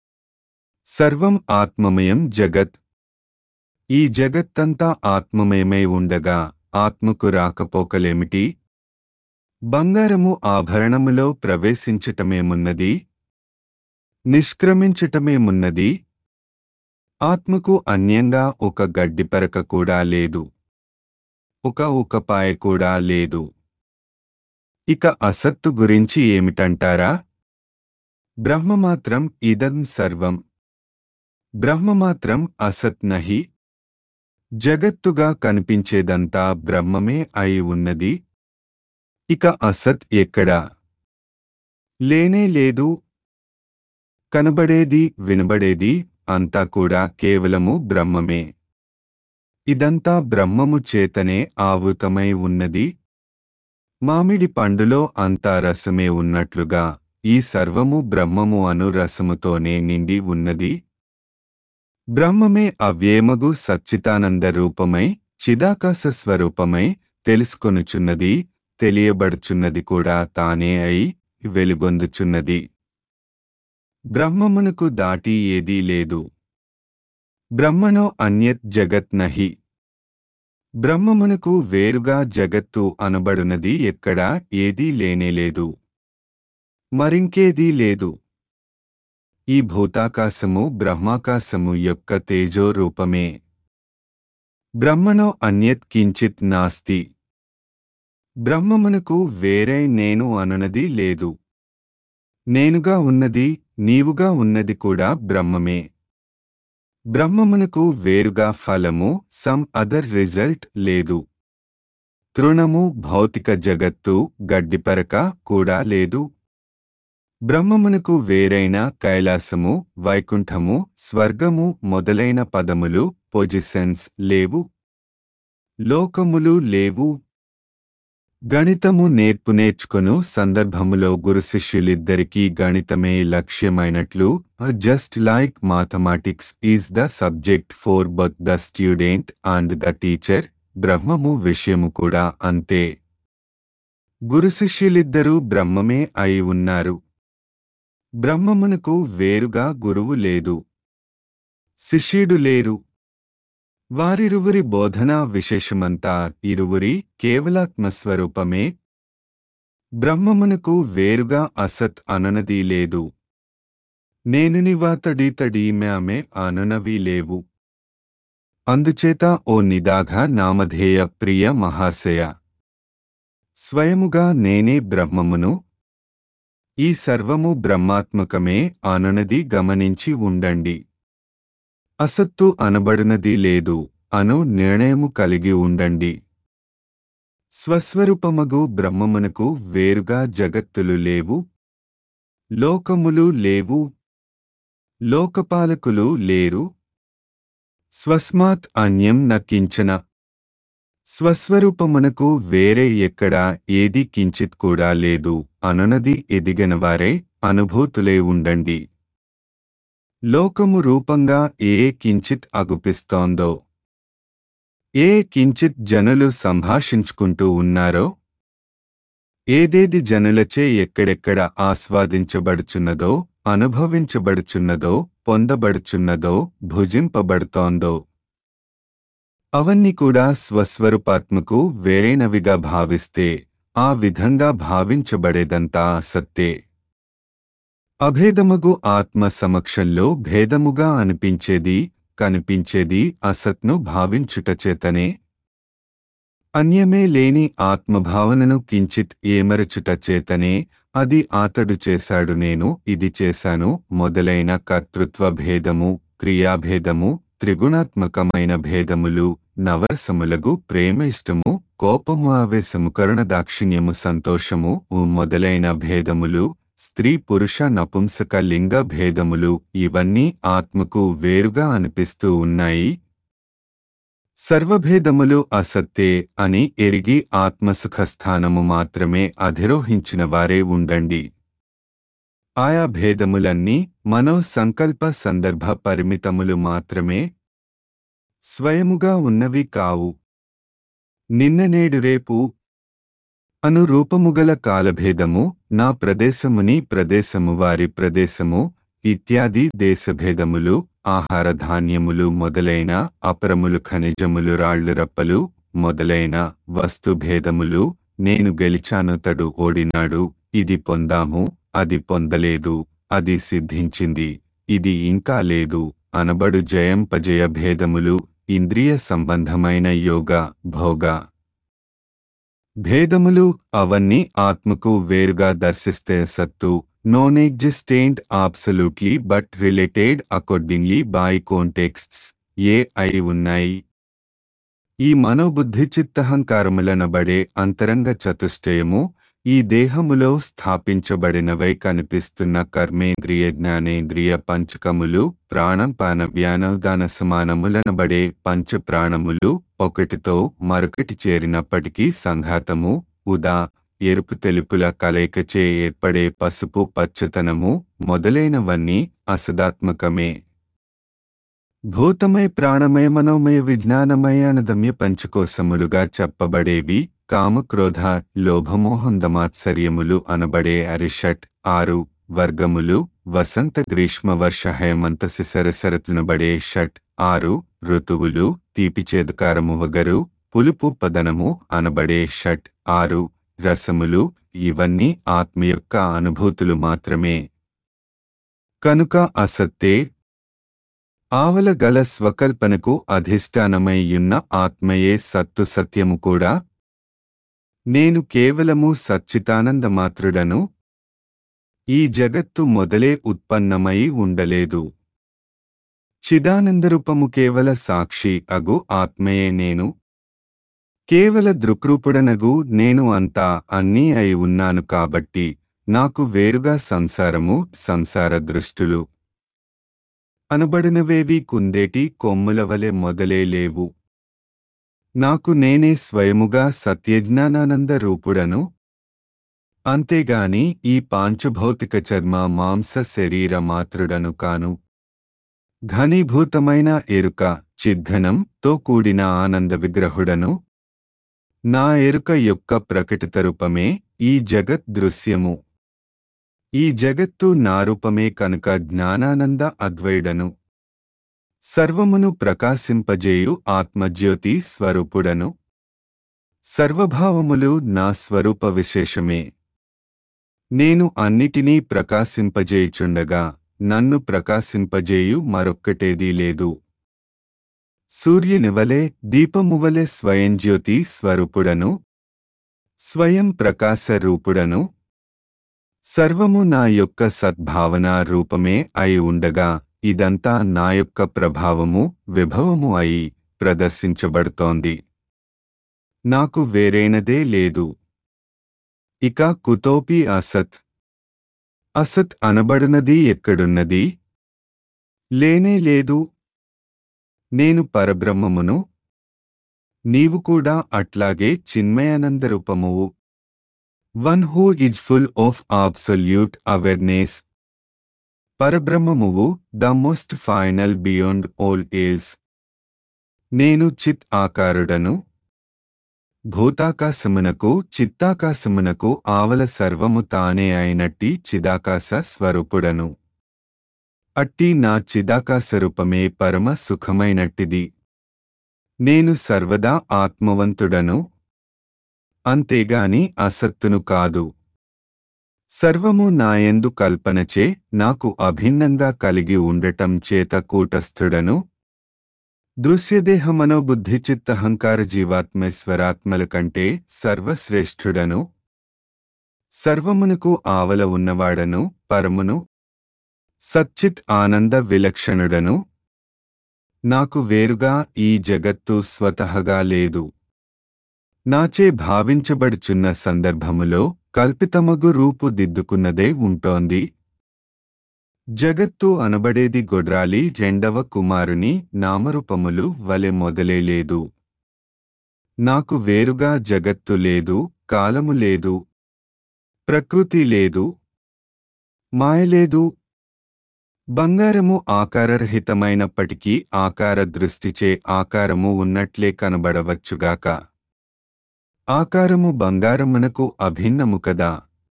సర్వం ఆత్మమయం జగత్ ఈ జగత్తంతా ఆత్మమయమై ఉండగా ఆత్మకు రాకపోకలేమిటి బంగారము ఆభరణములో ప్రవేశించటమేమున్నది నిష్క్రమించటమేమున్నది ఆత్మకు అన్యంగా ఒక గడ్డిపరక కూడా లేదు ఒక ఉకపాయ కూడా లేదు ఇక అసత్తు గురించి ఏమిటంటారా బ్రహ్మమాత్రం ఇదం సర్వం బ్రహ్మమాత్రం అసత్ నహి జగత్తుగా కనిపించేదంతా బ్రహ్మమే అయి ఉన్నది ఇక అసత్ ఎక్కడా లేనే లేదు కనబడేది వినబడేది అంతా కూడా కేవలము బ్రహ్మమే ఇదంతా బ్రహ్మము చేతనే ఆవృతమై ఉన్నది మామిడి పండులో అంతా రసమే ఉన్నట్లుగా ఈ సర్వము బ్రహ్మము అను రసముతోనే నిండి ఉన్నది బ్రహ్మమే అవ్యేమగు సచ్చితానంద రూపమై చిదాకాశ స్వరూపమై తెలుసుకొనుచున్నది తెలియబడుచున్నది కూడా తానే అయి వెలుగొందుచున్నది బ్రహ్మమునకు దాటి ఏదీ లేదు బ్రహ్మణో అన్యత్ జగత్ నహి బ్రహ్మమునకు వేరుగా జగత్తు అనబడునది ఎక్కడా ఏదీ లేనేలేదు మరింకేదీ లేదు ఈ భూతాకాశము బ్రహ్మాకాశము యొక్క తేజో రూపమే బ్రహ్మణో అన్యత్ కించిత్ నాస్తి బ్రహ్మమునకు వేరే నేను అనునది లేదు నేనుగా ఉన్నది నీవుగా ఉన్నది కూడా బ్రహ్మమే బ్రహ్మమునకు వేరుగా ఫలము సమ్ అదర్ రిజల్ట్ లేదు తృణము భౌతిక జగత్తు గడ్డిపరక కూడా లేదు బ్రహ్మమునకు వేరైన కైలాసము వైకుంఠము స్వర్గము మొదలైన పదములు పొజిషన్స్ లేవు లోకములు లేవు గణితము నేర్పు నేర్చుకొను సందర్భములో గురు శిష్యులిద్దరికీ గణితమే లక్ష్యమైనట్లు just like mathematics is the subject for both the student and the teacher బ్రహ్మము విషయము కూడా అంతే గురుశిష్యులిద్దరూ బ్రహ్మమే అయి ఉన్నారు బ్రహ్మమునకు వేరుగా గురువు లేదు శిష్యుడు లేరు వారిరువురి బోధనా విశేషమంతా ఇరువురి కేవలాత్మస్వరూపమే బ్రహ్మమునకు వేరుగా అసత్ అననది లేదు నేనునివాతడితడి మ్యామే అననవి లేవు అందుచేత ఓ నిదాఘ నామధేయ ప్రియ మహాశయ స్వయముగా నేనే బ్రహ్మమును ఈ సర్వము బ్రహ్మాత్మకమే అననది గమనించి ఉండండి అసత్తు అనబడినది లేదు అను నిర్ణయము కలిగి ఉండండి స్వస్వరూపమగు బ్రహ్మమునకు వేరుగా జగత్తులు లేవు లోకములు లేవు లోకపాలకులు లేరు స్వస్మాత్ అన్యం నకించన స్వస్వరూపమునకు వేరే ఎక్కడా ఏది కించిత్ కూడా లేదు అననది ఎదిగినవారే అనుభూతులే ఉండండి లోకము రూపంగా ఏ కించిత్ అగుపిస్తోందో ఏ కించిత్ జనులు సంభాషించుకుంటూ ఉన్నారో ఏదేది జనులచే ఎక్కడెక్కడ ఆస్వాదించబడుచున్నదో అనుభవించబడుచున్నదో పొందబడుచున్నదో భుజింపబడుతోందో అవన్నీ కూడా స్వస్వరూపాత్మకు వేరైనవిగా భావిస్తే ఆ విధంగా భావించబడేదంతా సత్తే అభేదముగు ఆత్మ సమక్షంలో భేదముగా అనిపించేది కనిపించేది అసత్ను భావించుటచేతనే అన్యమే లేని ఆత్మభావనను కించిత్ ఏమరచుట చేతనే అది ఆతడు చేశాడు నేను ఇది చేశాను మొదలైన కర్తృత్వ భేదము క్రియాభేదము త్రిగుణాత్మకమైన భేదములు నవరసములగు ప్రేమ ఇష్టము కోపము ఆవేశము కరుణ దాక్షిణ్యము సంతోషము ఉ మొదలైన భేదములు స్త్రీ పురుష నపుంసక లింగ భేదములు ఇవన్నీ ఆత్మకు వేరుగా అనిపిస్తూ ఉన్నాయి సర్వభేదములు అసత్తే అని ఎరిగి ఆత్మసుఖస్థానము మాత్రమే అధిరోహించిన వారే ఉండండి ఆయా భేదములన్నీ మనో సంకల్ప సందర్భ పరిమితములు మాత్రమే స్వయముగా ఉన్నవి కావు నిన్న నేడు రేపు అను రూపముగల కాలభేదము నా ప్రదేశముని ప్రదేశము వారి ప్రదేశము ఇత్యాది దేశభేదములు ఆహార ధాన్యములు మొదలైన అపరములు ఖనిజములు రాళ్ళు రప్పలు మొదలైన వస్తుభేదములు నేను గెలిచాను తడు ఓడినాడు ఇది పొందాము అది పొందలేదు అది సిద్ధించింది ఇది ఇంకా లేదు అనబడు జయంపజయ భేదములు ఇంద్రియ సంబంధమైన యోగ భోగ భేదములు అవన్నీ ఆత్మకు వేరుగా దర్శిస్తే సత్తు non existent absolutely but related accordingly by contexts ఏ అయి ఉన్నాయి ఈ మనోబుద్ధి చిత్తహంకారములనబడే అంతరంగ చతుష్టయము ఈ దేహములో స్థాపించబడినవై కనిపిస్తున్న కర్మేంద్రియ జ్ఞానేంద్రియ పంచకములు ప్రాణంపాన వ్యానోదాన సమానములనబడే పంచప్రాణములు ఒకటితో మరొకటి చేరినప్పటికీ సంఘాతము ఉదా ఎరుపు తెలుపుల కలయికచే ఏర్పడే పసుపు పచ్చతనము మొదలైనవన్నీ అసదాత్మకమే భూతమయ ప్రాణమయ మనోమయ విజ్ఞానమయ అనదమ్య పంచకోశములుగా చెప్పబడేవి కామక్రోధ లోభమోహందమాత్సర్యములు అనబడే అరిషట్ ఆరు వర్గములు వసంత గ్రీష్మ వర్ష హేమంత శిశరసరతునబడే షట్ ఆరు ఋతువులు తీపిచేదకారము వగరు పులుపు పదనము అనబడే షట్ ఆరు రసములు ఇవన్నీ ఆత్మ యొక్క అనుభూతులు మాత్రమే కనుక అసత్తే ఆవల గల స్వకల్పనకు అధిష్టానమైయున్న ఆత్మయే సత్తు సత్యము కూడా నేను కేవలము సచ్చితానందమాత్రుడను ఈ జగత్తు మొదలే ఉత్పన్నమై ఉండలేదు చిదానందరూపము కేవల సాక్షి అగు ఆత్మయే నేను కేవల దృక్రూపుడనగు నేను అంతా అన్నీ అయి ఉన్నాను కాబట్టి నాకు వేరుగా సంసారము సంసార దృష్టులు అనబడినవేవి కుందేటి కొమ్ముల వలె మొదలే లేవు నాకు నేనే స్వయముగా సత్యజ్ఞానానంద రూపుడను అంతేగాని ఈ పాంచభౌతిక చర్మ మాంస శరీర మాతృడను కాను ఘనీభూతమైన ఎరుక చిద్ఘనం తో కూడిన ఆనంద విగ్రహుడను నా ఎరుక యొక్క ప్రకటిత రూపమే ఈ జగత్ దృశ్యము ఈ జగత్తు నా రూపమే కనుక జ్ఞానానంద అద్వైడను సర్వమును ప్రకాశింపజేయు ఆత్మజ్యోతి స్వరూపుడను సర్వభావములు నా స్వరూప విశేషమే నేను అన్నిటినీ ప్రకాశింపజేయుచుండగా నన్ను ప్రకాశింపజేయు మరొక్కటేదీ లేదు సూర్యునివలే దీపమువలె స్వయం జ్యోతి స్వరూపుడను స్వయం ప్రకాశ రూపుడను సర్వము నా యొక్క సద్భావన రూపమే అయి ఉండగా ఇదంతా నా యొక్క ప్రభావము విభవము అయి ప్రదర్శించబడుతోంది నాకు వేరైనదే లేదు ఇక కుతోపి అసత్ అసత్ అనబడినది ఎక్కడున్నది లేనే లేదు నేను పరబ్రహ్మమును నీవు కూడా అట్లాగే చిన్మయానంద రూపమువు one who is full of absolute awareness పరబ్రహ్మమువు the most final beyond all else నేను చిత్ ఆకారుడను భూతాకాశమునకు చిత్తాకాశమునకు ఆవల సర్వము తానే అయినట్టి చిదాకాశ స్వరూపుడను అట్టి నా చిదాకాశ రూపమే పరమ సుఖమైనట్టిది నేను సర్వదా ఆత్మవంతుడను అంతేగాని అసత్తును కాదు సర్వము నాయందు కల్పనచే నాకు అభిన్నంగా కలిగి ఉండటం చేత కూటస్థుడను దృశ్యదేహమనోబుద్ధి చిత్తహంకార జీవాత్మేశ్వరాత్మల కంటే సర్వశ్రేష్ఠుడను సర్వమునకు ఆవల ఉన్నవాడను పరమును సచ్చిత్ ఆనంద విలక్షణుడను నాకు వేరుగా ఈ జగత్తు స్వతహగా లేదు నాచే భావించబడుచున్న సందర్భములో కల్పితమగు రూపు దిద్దుకున్నదే ఉంటోంది జగత్తు అనబడేది గొడ్రాలి రెండవ కుమారుని నామరూపములు వలె మొదలేలేదు నాకు వేరుగా జగత్తు లేదు కాలము లేదు ప్రకృతి లేదు మాయలేదు బంగారము ఆకారరహితమైనప్పటికీ ఆకార దృష్టిచే ఆకారము ఉన్నట్లే కనబడవచ్చుగాక ఆకారము బంగారమునకు అభిన్నము కదా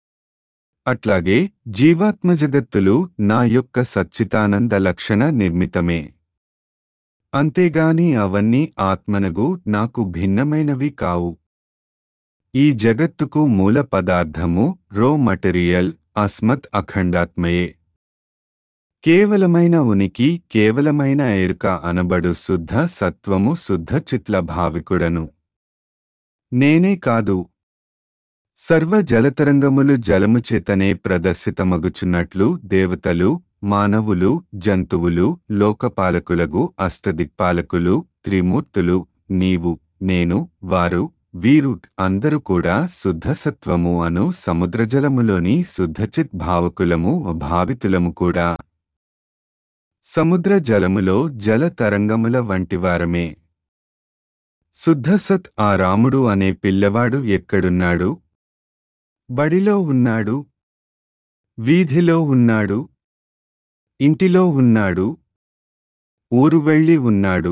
అట్లాగే జీవాత్మ జగత్తులు నా యొక్క సచ్చితానంద లక్షణ నిర్మితమే అంతేగాని అవన్నీ ఆత్మనగు నాకు భిన్నమైనవి కావు ఈ జగత్తుకు మూల పదార్థము రో మటరియల్ అస్మత్ అఖండాత్మయే కేవలమైన ఉనికి కేవలమైన ఎరుక అనబడు శుద్ధ సత్వము శుద్ధ చిత్ల భావికుడను నేనే కాదు సర్వ జలతరంగములు జలము చేతనే ప్రదర్శితమగుచున్నట్లు దేవతలు మానవులు జంతువులు లోకపాలకులగు అష్టదిక్పాలకులు త్రిమూర్తులు నీవు నేను వారు వీరు అందరూ కూడా శుద్ధసత్వము అను సముద్రజలములోని శుద్ధచిత్ భావకులము భావితులము కూడా సముద్ర జలములో జల తరంగముల వంటివారమే శుద్ధసత్ ఆ రాముడు అనే పిల్లవాడు ఎక్కడున్నాడు బడిలో ఉన్నాడు వీధిలో ఉన్నాడు ఇంటిలో ఉన్నాడు ఊరు వెళ్ళి ఉన్నాడు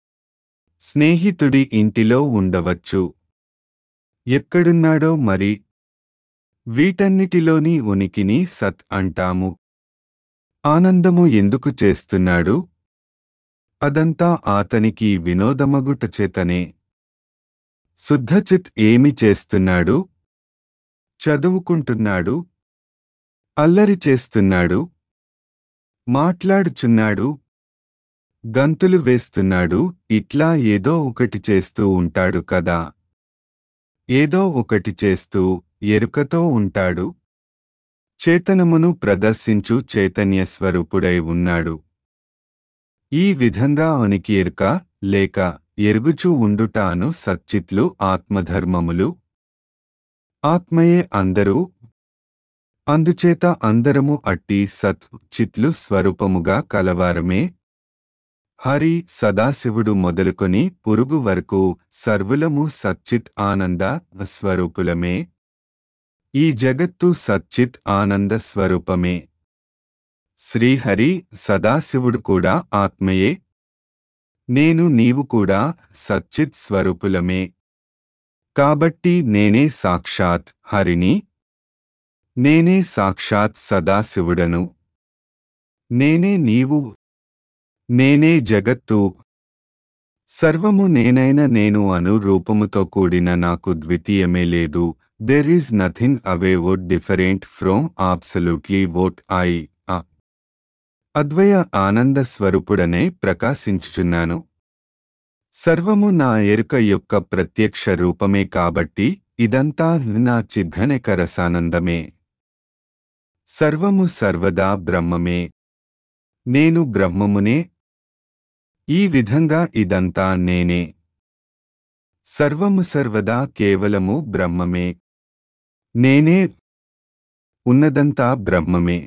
స్నేహితుడి ఇంటిలో ఉండవచ్చు ఎక్కడున్నాడో మరి వీటన్నిటిలోని ఉనికిని సత్ అంటాము ఆనందము ఎందుకు చేస్తున్నాడు అదంతా ఆతనికి వినోదమగుట చేతనే శుద్ధచిత్ ఏమి చేస్తున్నాడు చదువుకుంటున్నాడు అల్లరి చేస్తున్నాడు మాట్లాడుచున్నాడు గంతులు వేస్తున్నాడు ఇట్లా ఏదో ఒకటి చేస్తూ ఉంటాడు కదా ఏదో ఒకటి చేస్తూ ఎరుకతో ఉంటాడు చేతనమును ప్రదర్శించు చైతన్య స్వరూపుడై ఉన్నాడు ఈ విధంగా ఉనికి ఎరుక లేక ఎరుగుచూ ఉండుటాను సచ్చిత్లు ఆత్మధర్మములు ఆత్మయే అందరూ అందుచేత అందరము అట్టి సత్ చిత్లు స్వరూపముగా కలవారమే హరి సదాశివుడు మొదలుకొని పురుగు వరకు సర్వులము సచ్చిత్ ఆనంద స్వరూపులమే ఈ జగత్తు సచ్చిత్ ఆనంద స్వరూపమే శ్రీహరి సదాశివుడు కూడా ఆత్మయే నేను నీవు కూడా సచ్చిత్ స్వరూపులమే కాబట్టి నేనే సాక్షాత్ హరిని నేనే సాక్షాత్ సదాశివుడను నేనే నీవు నేనే జగత్తు సర్వము నేనైన నేను అను రూపముతో కూడిన నాకు ద్వితీయమే లేదు there is nothing away what different from absolutely what I అద్వయ ఆనంద స్వరూపుడనే ప్రకాశించుచున్నాను సర్వము నా ఎరుక యొక్క ప్రత్యక్ష రూపమే కాబట్టి ఇదంతా నా చిద్ఘనిక రసానందమే సర్వము సర్వదా బ్రహ్మమే నేను బ్రహ్మమునే ఈ విధంగా ఇదంతా నేనే సర్వము సర్వదా కేవలము బ్రహ్మమే నేనే ఉన్నదంతా బ్రహ్మమే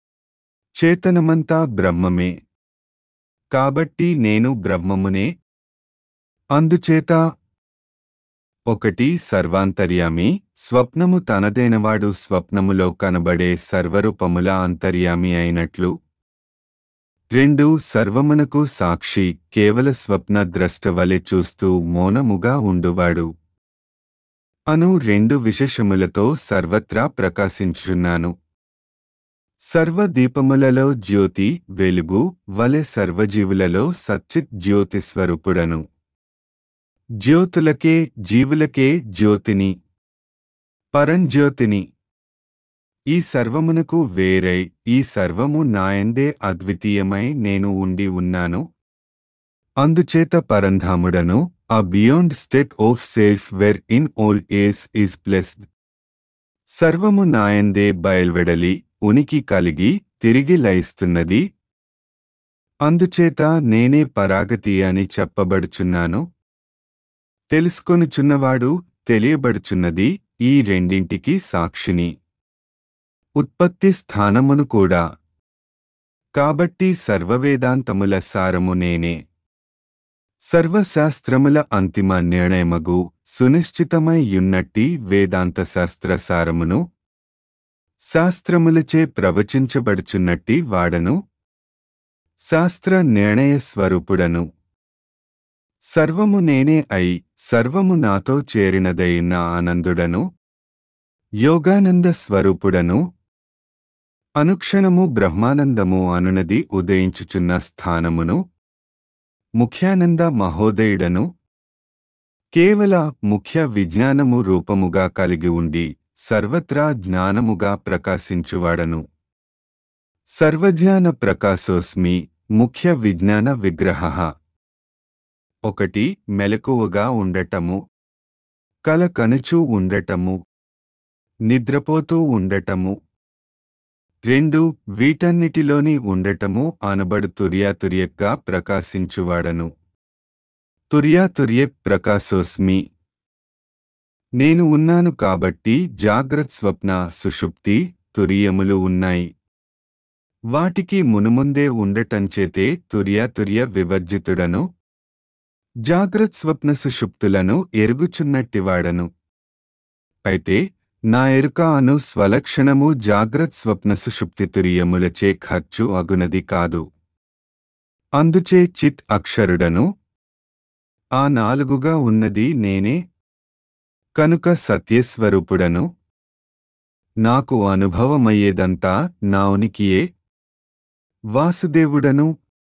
చేతనమంతా బ్రహ్మమే కాబట్టి నేను బ్రహ్మమునే అందుచేత ఒకటి సర్వాంతర్యామి స్వప్నము తనదైనవాడు స్వప్నములో కనబడే సర్వరూపముల అంతర్యామి అయినట్లు రెండు సర్వమునకు సాక్షి కేవల స్వప్న ద్రష్టవలె చూస్తూ మౌనముగా ఉండువాడు అను రెండు విశేషములతో సర్వత్రా ప్రకాశించుచున్నాను సర్వదీపములలో జ్యోతి వెలుగు వలె సర్వజీవులలో సచ్చిత్ జ్యోతి స్వరూపుడను జ్యోతులకే జీవులకే జ్యోతిని పరంజ్యోతిని ఈ సర్వమునకు వేరై ఈ సర్వము నాయందే అద్వితీయమై నేను ఉండి ఉన్నాను అందుచేత పరంధాముడను ఆ beyond state of self where in all as is placed సర్వము నాయందే బయల్వెడలి ఉనికి కలిగి తిరిగి లయిస్తున్నది అందుచేత నేనే పరాగతి అని చెప్పబడుచున్నాను తెలుసుకొనుచున్నవాడు తెలియబడుచున్నది ఈ రెండింటికి సాక్షిని ఉత్పత్తి స్థానమును కూడా కాబట్టి సర్వవేదాంతముల సారము నేనే సర్వశాస్త్రముల అంతిమ నిర్ణయమగు సునిశ్చితమై యున్నట్టి వేదాంత శాస్త్ర సారమును శాస్త్రములచే ప్రవచించబడుచున్నట్టి వాడను శాస్త్ర నిర్ణయ స్వరూపుడను సర్వము నేనే అయి సర్వము నాతో చేరినదైన ఆనందుడను యోగానంద స్వరూపుడను అనుక్షణము బ్రహ్మానందము అనునది ఉదయించుచున్న స్థానమును ముఖ్యానంద మహోదయుడను కేవల ముఖ్య విజ్ఞానము రూపముగా కలిగి ఉండి సర్వత్రా జ్ఞానముగా ప్రకాశించువాడను సర్వజ్ఞాన ప్రకాశోస్మి ముఖ్య విజ్ఞాన విగ్రహ ఒకటి మెలకువగా ఉండటము కల కనుచూ ఉండటము నిద్రపోతూ ఉండటము రెండు వీటన్నిటిలోని ఉండటము అనబడు తుర్యాతుర్యక్గా ప్రకాశించువాడను తుర్యాతుర్యక్ ప్రకాశోస్మి నేను ఉన్నాను కాబట్టి జాగ్రత్ స్వప్న సుషుప్తి తురియములు ఉన్నాయి వాటికి మునుముందే ఉండటంచేతే తుర్యాతుర్య వివర్జితుడను జాగ్రత్ స్వప్న సుషుప్తులను ఎరుగుచున్నట్టివాడను అయితే నా ఎరుక అను స్వలక్షణము జాగ్రత్ స్వప్న సుషుప్తి తురియములచే ఖర్చు అగునది కాదు అందుచే చిత్ అక్షరుడను ఆ నాలుగుగా ఉన్నది నేనే కనుక సత్యస్వరూపుడను నాకు అనుభవమయ్యేదంతా నా ఉనికియే వాసుదేవుడను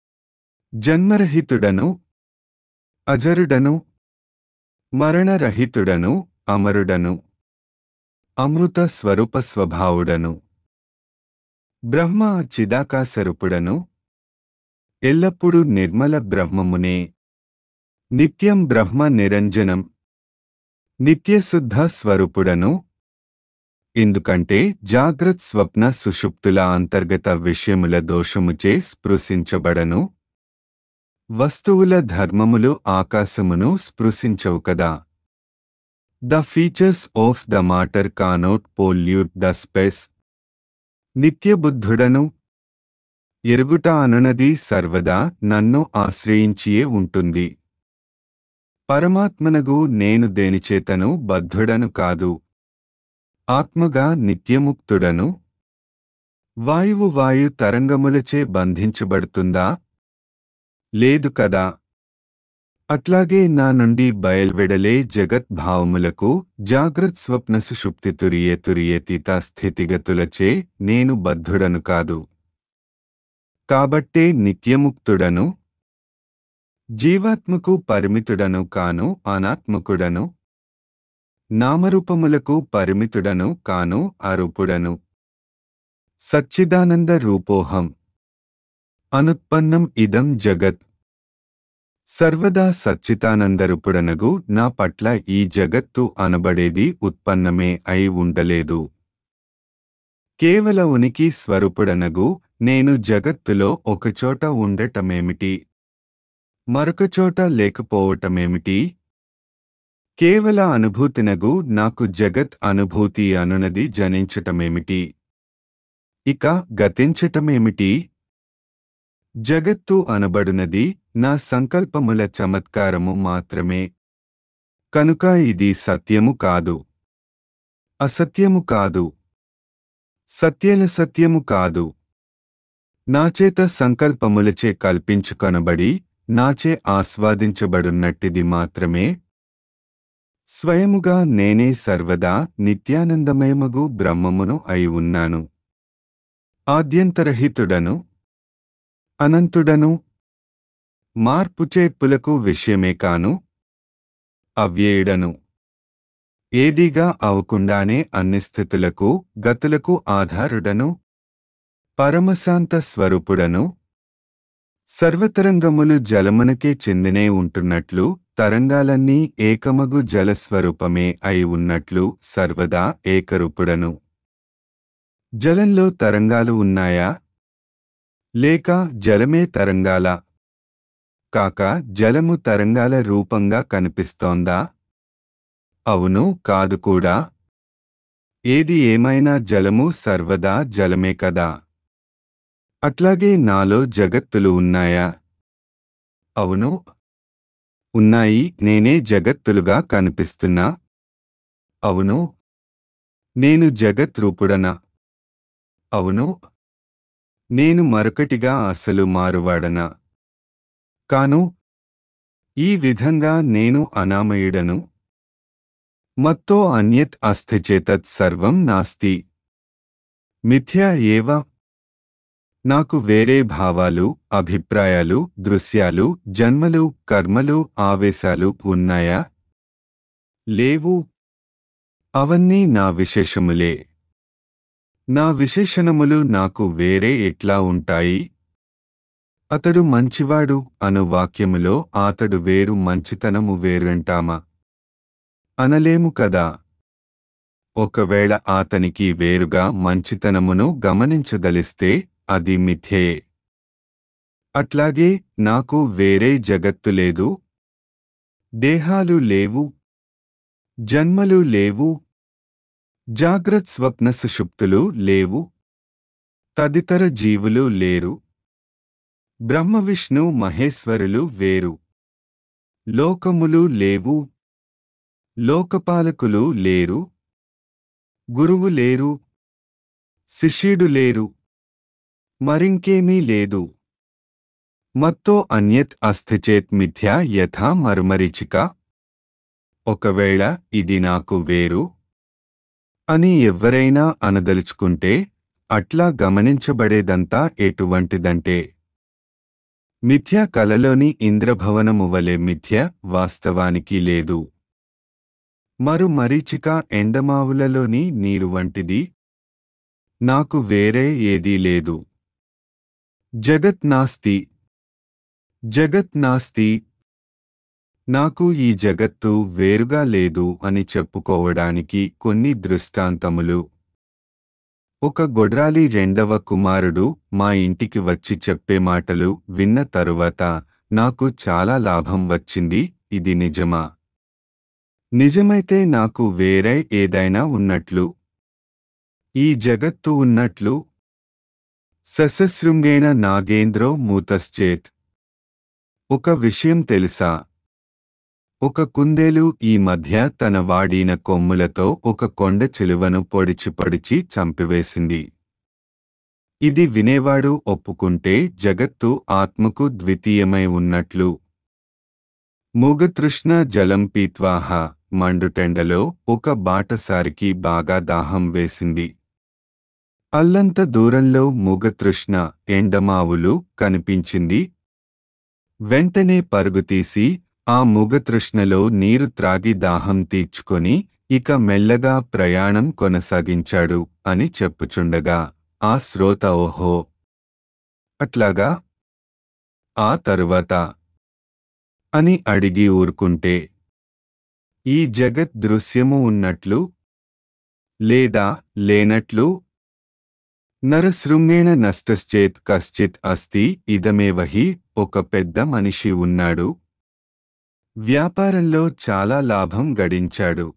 జన్మరహితుడను అజరుడను మరణరహితుడను అమరుడను అమృత స్వరూప స్వభావుడను బ్రహ్మ చిదాకాశరూపుడను ఎల్లప్పుడూ నిర్మల బ్రహ్మమునే నిత్యం బ్రహ్మ నిరంజనం నిత్యశుద్ధ స్వరూపుడను ఎందుకంటే జాగ్రత్ స్వప్న సుషుప్తుల అంతర్గత విషయముల దోషముచే స్పృశించబడను వస్తువుల ధర్మములు ఆకాశమును స్పృశించవు కదా the features of the matter cannot pollute the space నిత్యబుద్ధుడను ఎరుగుట అనునది సర్వదా నన్ను ఆశ్రయించియే ఉంటుంది పరమాత్మనగు నేను దేనిచేతను బద్ధుడను కాదు ఆత్మగా నిత్యముక్తుడను వాయువు వాయు తరంగములచే బంధించబడుతుందా లేదు కదా అట్లాగే నా నుండి బయల్వెడలే జగద్భావములకు జాగ్రత్ స్వప్న సుషుప్తి తురియే తురియేతీత స్థితిగతులచే నేను బద్ధుడను కాదు కాబట్టే నిత్యముక్తుడను జీవాత్మకు పరిమితుడను కాను అనాత్మకుడను నామరూపములకు పరిమితుడను కాను అరూపుడను సచ్చిదానంద రూపోహం అనుత్పన్నం ఇదం జగత్ సర్వదా సచ్చితానందరూపుడనగు నా పట్ల ఈ జగత్తు అనబడేది ఉత్పన్నమే అయి ఉండలేదు కేవల ఉనికి స్వరూపుడనగు నేను జగత్తులో ఒకచోట ఉండటమేమిటి మరొకచోట లేకపోవటమేమిటి కేవల అనుభూతినగు నాకు జగత్ అనుభూతి అనునది జనించటమేమిటి ఇక గతించటమేమిటి జగత్తు అనబడునది నా సంకల్పముల చమత్కారము మాత్రమే కనుక ఇది సత్యము కాదు అసత్యము కాదు సత్యల సత్యము కాదు నాచేత సంకల్పములచే కల్పించుకొనబడి నాచే ఆస్వాదించబడున్నట్టిది మాత్రమే స్వయముగా నేనే సర్వదా నిత్యానందమయమగు బ్రహ్మమును అయి ఉన్నాను ఆద్యంతరహితుడను అనంతుడను మార్పుచేర్పులకు విషయమే కాను అవ్యేయుడను ఏదిగా అవకుండానే అన్ని స్థితులకు గతులకు ఆధారుడను పరమశాంత స్వరూపుడను సర్వతరంగములు జలమునకే చెందినే ఉంటున్నట్లు తరంగాలన్నీ ఏకమగు జలస్వరూపమే అయి ఉన్నట్లు సర్వదా ఏకరూపుడను జలంలో తరంగాలు ఉన్నాయా లేక జలమే తరంగాల కాక జలము తరంగాల రూపంగా కనిపిస్తోందా అవును కాదు కూడా ఏది ఏమైనా జలము సర్వదా జలమే కదా అట్లాగే నాలో జగత్తులు ఉన్నాయా అవును ఉన్నాయి నేనే జగత్తులుగా కనిపిస్తున్నా అవును నేను జగత్ రూపుడనా అవును నేను మరొకటిగా అసలు మారువాడనా కాను ఈ విధంగా నేను అనామయుడను మత్తో అన్యత్ అస్థి చేతత్ సర్వం నాస్తి మిథ్యా ఏవ నాకు వేరే భావాలు అభిప్రాయాలు దృశ్యాలు జన్మలు కర్మలు ఆవేశాలు ఉన్నాయా లేవు అవన్నీ నా విశేషములే నా విశేషణములు నాకు వేరే ఎట్లా ఉంటాయి అతడు మంచివాడు అను వాక్యములో అతడు వేరు మంచితనము వేరంటామా అనలేము కదా ఒకవేళ అతనికి వేరుగా మంచితనమును గమనించదలిస్తే అది మిథ్యే అట్లాగే నాకు వేరే జగత్తు లేదు దేహాలు లేవు జన్మలు లేవు జాగ్రత్ స్వప్న సుషుప్తులు లేవు తదితర జీవులు లేరు బ్రహ్మ విష్ణు మహేశ్వరులు వేరు లోకములు లేవు లోకపాలకులు లేరు గురువు లేరు శిష్యుడు లేరు మరింకేమీ లేదు మత్తో అన్యత్ అస్థిచేత్ మిథ్యా యథా మరుమరీచిక ఒకవేళ ఇది నాకు వేరు అని ఎవ్వరైనా అనదలుచుకుంటే అట్లా గమనించబడేదంతా ఎటువంటిదంటే మిథ్య కలలోని ఇంద్రభవనము వలె మిథ్య వాస్తవానికి లేదు మరు మరీచిక ఎండమావులలోని నీరు వంటిది నాకు వేరే ఏదీ లేదు జగత్ నాస్తి జగత్ నాస్తి నాకు ఈ జగత్తు వేరుగా లేదు అని చెప్పుకోవడానికి కొన్ని దృష్టాంతములు ఒక గొడ్రాలి రెండవ కుమారుడు మా ఇంటికి వచ్చి చెప్పే మాటలు విన్న తరువాత నాకు చాలా లాభం వచ్చింది ఇది నిజమా నిజమైతే నాకు వేరే ఏదైనా ఉన్నట్లు ఈ జగత్తు ఉన్నట్లు సశశృంగేణ నాగేంద్రో మూతశ్చేత్ ఒక విషయం తెలుసా ఒక కుందేలు ఈ మధ్య తన వాడిన కొమ్ములతో ఒక కొండ చిలువను పొడిచి పొడిచి చంపివేసింది ఇది వినేవాడు ఒప్పుకుంటే జగత్తు ఆత్మకు ద్వితీయమై ఉన్నట్లు మూగతృష్ణ జలం పీత్వాహ మండుటెండలో ఒక బాటసారికి బాగా దాహం వేసింది అల్లంత దూరంలో మూగతృష్ణ ఎండమావులు కనిపించింది వెంటనే పరుగుతీసి ఆ మూగతృష్ణలో నీరు త్రాగి దాహం తీర్చుకొని ఇక మెల్లగా ప్రయాణం కొనసాగించాడు అని చెప్పుచుండగా ఆ శ్రోత ఓహో అట్లాగా ఆ తరువాత అని అడిగి ఊరుకుంటే ఈ జగత్ దృశ్యము ఉన్నట్లు లేదా లేనట్లు నరశృంగేణ నష్టశ్చేత్ కశ్చిత్ అస్తి ఇదమేవహి ఒక పెద్ద మనిషి ఉన్నాడు వ్యాపారంలో చాలా లాభం గడించాడు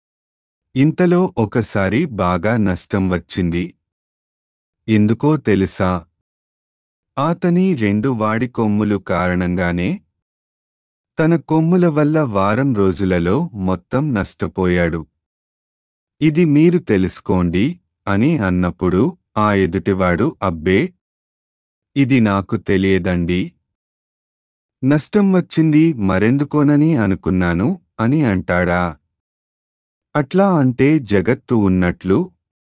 ఇంతలో ఒకసారి బాగా నష్టం వచ్చింది ఎందుకో తెలుసా ఆతని రెండు వాడి కొమ్ములు కారణంగానే తన కొమ్ముల వల్ల వారం రోజులలో మొత్తం నష్టపోయాడు ఇది మీరు తెలుసుకోండి అని అన్నప్పుడు ఆ ఎదుటివాడు అబ్బే ఇది నాకు తెలియదండి నష్టం వచ్చింది మరెందుకోనని అనుకున్నాను అని అంటాడా అట్లా అంటే జగత్తు ఉన్నట్లు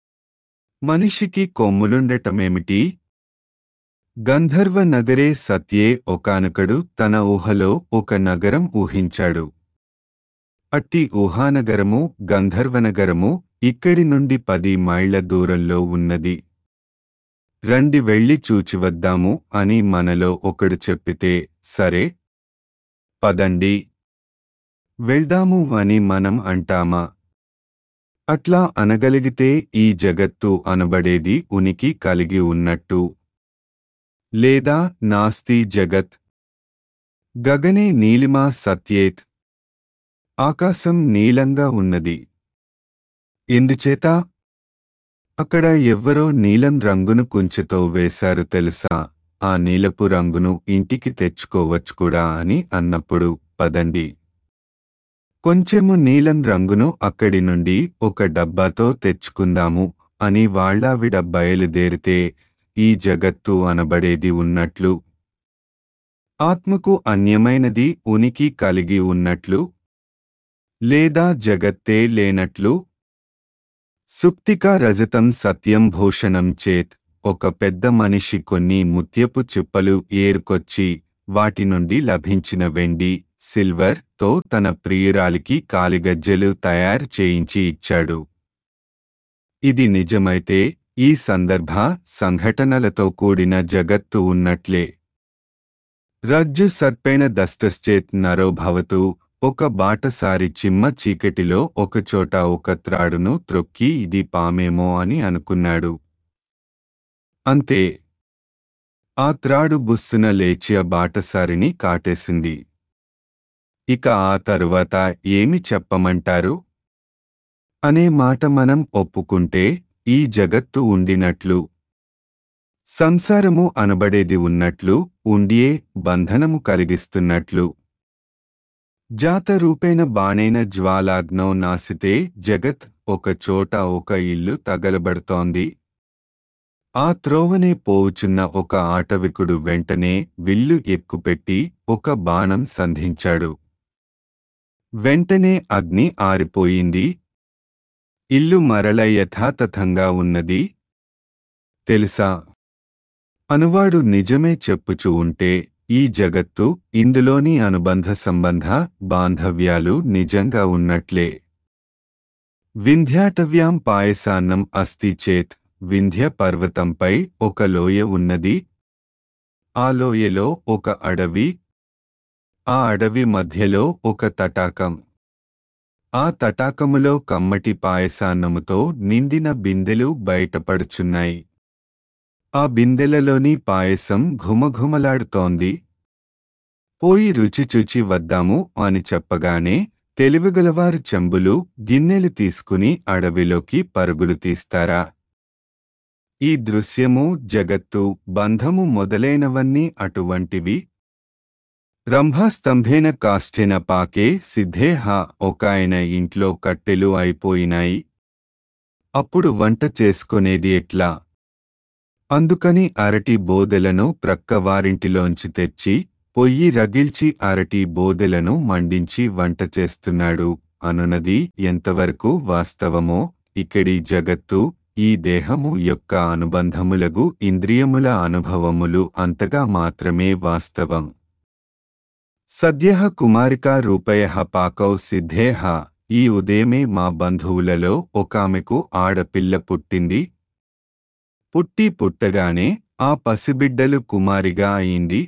మనిషికి కొమ్ములుండటమేమిటి గంధర్వ నగరే సత్యే ఒకానొకడు తన ఊహలో ఒక నగరం ఊహించాడు అట్టి ఊహానగరము గంధర్వనగరము ఇక్కడి నుండి పది మైళ్ల దూరంలో ఉన్నది రండి వెళ్ళి చూచివద్దాము అని మనలో ఒకడు చెప్పితే సరే పదండి వెళ్దాము అని మనం అంటామా అట్లా అనగలిగితే ఈ జగత్తు అనబడేది ఉనికి కలిగి ఉన్నట్టు లేదా నాస్తి జగత్ గగనే నీలిమా సత్యేత్ ఆకాశం నీలంగా ఉన్నది ఎందుచేత అక్కడ ఎవ్వరో నీలం రంగును కుంచెతో వేశారు తెలుసా ఆ నీలపు రంగును ఇంటికి తెచ్చుకోవచ్చు కూడా అని అన్నప్పుడు పదండి కొంచెము నీలం రంగును అక్కడి నుండి ఒక డబ్బాతో తెచ్చుకుందాము అని వాళ్ళావిడ బయలుదేరితే ఈ జగత్తు అనబడేది ఉన్నట్లు ఆత్మకు అన్యమైనది ఉనికి కలిగి ఉన్నట్లు లేదా జగత్తే లేనట్లు సుప్తిక రజతం సత్యం భూషణం చేత్ ఒక పెద్ద మనిషి కొన్ని ముత్యపు చిప్పలు ఏరుకొచ్చి వాటి నుండి లభించిన వెండి సిల్వర్ తో తన ప్రియురాలికి కాలిగజ్జెలు తయారు చేయించి ఇచ్చాడు ఇది నిజమైతే ఈ సందర్భ సంఘటనలతో కూడిన జగత్తు ఉన్నట్లే రజ్జు సర్పేణ దస్తశ్చేత్ నరో భవతు ఒక బాటసారి చిమ్మ చీకటిలో ఒకచోట ఒక త్రాడును త్రొక్కి ఇది పామేమో అని అనుకున్నాడు అంతే ఆ త్రాడు బుస్సున లేచి ఆ బాటసారిని కాటేసింది ఇక ఆ తరువాత ఏమి చెప్పమంటారు అనే మాట మనం ఒప్పుకుంటే ఈ జగత్తు ఉండినట్లు సంసారము అనబడేది ఉన్నట్లు ఉండియే బంధనము కలిగిస్తున్నట్లు జాతరూపేణ బాణైన జ్వాలాగ్నౌ నాసితే జగత్ ఒక చోట ఒక ఇల్లు తగలబడుతోంది ఆ త్రోవనే పోవుచున్న ఒక ఆటవికుడు వెంటనే విల్లు ఎక్కుపెట్టి ఒక బాణం సంధించాడు వెంటనే అగ్ని ఆరిపోయింది ఇల్లు మరల యథాతథంగా ఉన్నది తెలుసా అనువాడు నిజమే చెప్పుచూ ఉంటే ఈ జగత్తు ఇందులోని అనుబంధ సంబంధ బాంధవ్యాలు నిజంగా ఉన్నట్లే వింధ్యాటవ్యాం పాయసాన్నం అస్తి చేత్ వింధ్య పర్వతంపై ఒక లోయ ఉన్నది ఆ లోయలో ఒక అడవి ఆ అడవి మధ్యలో ఒక తటాకం ఆ తటాకములో కమ్మటి పాయసాన్నముతో నిండిన బిందెలు బయటపడుచున్నాయి ఆ బిందెలలోని పాయసం ఘుమఘుమలాడుతోంది పోయి రుచి చూచి వద్దాము అని చెప్పగానే తెలివిగలవారు చెంబులు గిన్నెలు తీసుకుని అడవిలోకి పరుగులు తీస్తారా ఈ దృశ్యము జగత్తు బంధము మొదలైనవన్నీ అటువంటివి రంభాస్తంభేన కాష్ఠేన పాకే సిద్ధేహ ఒక ఆయన ఇంట్లో కట్టెలు అయిపోయినాయి అప్పుడు వంట చేసుకొనేది ఎట్లా అందుకని అరటి బోదెలను ప్రక్క వారింటిలోంచి తెచ్చి పొయ్యి రగిల్చి అరటి బోదెలను మండించి వంట చేస్తున్నాడు అనునది ఎంతవరకు వాస్తవమో ఇక్కడి జగత్తు ఈ దేహము యొక్క అనుబంధములగు ఇంద్రియముల అనుభవములు అంతగా మాత్రమే వాస్తవం సద్య కుమారికా రూపయ పాకౌ సిద్ధేహ ఈ ఉదయమే మా బంధువులలో ఒకామెకు ఆడపిల్ల పుట్టింది పుట్టి పుట్టగానే ఆ పసిబిడ్డలు కుమారిగా అయింది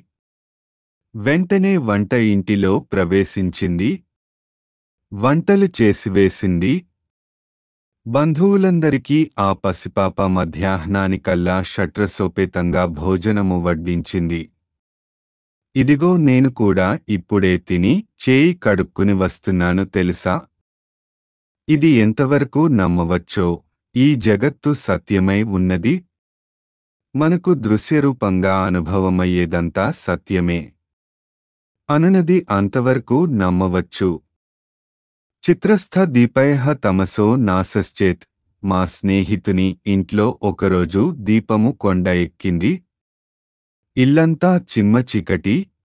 వెంటనే వంట ఇంటిలో ప్రవేశించింది వంటలు చేసివేసింది బంధువులందరికీ ఆ పసిపాప మధ్యాహ్నానికల్లా షట్రసోపేతంగా భోజనము వడ్డించింది ఇదిగో నేను కూడా ఇప్పుడే తిని చేయి కడుక్కుని వస్తున్నాను తెలుసా ఇది ఎంతవరకు నమ్మవచ్చో ఈ జగత్తు సత్యమై ఉన్నది మనకు దృశ్యరూపంగా అనుభవమయ్యేదంతా సత్యమే అనునది అంతవరకు నమ్మవచ్చు చిత్రస్థ దీపయ తమసో నాసశ్చేత్ మా స్నేహితుని ఇంట్లో ఒకరోజు దీపము కొండ ఎక్కింది ఇల్లంతా చిమ్మ చీకటి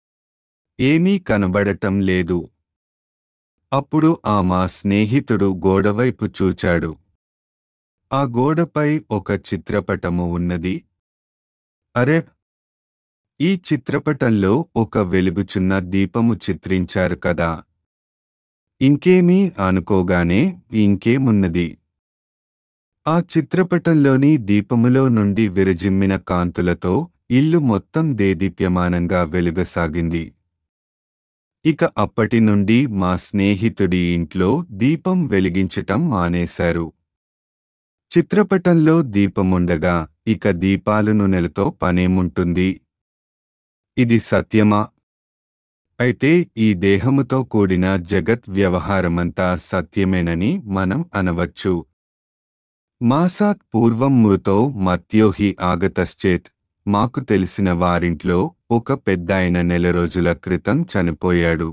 ఏమీ కనబడటం లేదు అప్పుడు ఆ మా స్నేహితుడు గోడవైపు చూచాడు ఆ గోడపై ఒక చిత్రపటము ఉన్నది అరే ఈ చిత్రపటంలో ఒక వెలుగుచున్న దీపము చిత్రించారు కదా ఇంకేమీ అనుకోగానే ఇంకేమున్నది ఆ చిత్రపటంలోని దీపములో నుండి విరజిమ్మిన కాంతులతో ఇల్లు మొత్తం దేదీప్యమానంగా వెలుగసాగింది ఇక అప్పటి నుండి మా స్నేహితుడి ఇంట్లో దీపం వెలిగించటం మానేశారు చిత్రపటంలో దీపముండగా ఇక దీపాలను నెలతో పనేముంటుంది ఇది సత్యమా అయితే ఈ దేహముతో కూడిన జగత్ వ్యవహారమంతా సత్యమేనని మనం అనవచ్చు మాసాత్ పూర్వం మృతో మర్త్యోహి ఆగతశ్చేత్ మాకు తెలిసిన వారింట్లో ఒక పెద్దాయన నెల రోజుల క్రితం చనిపోయాడు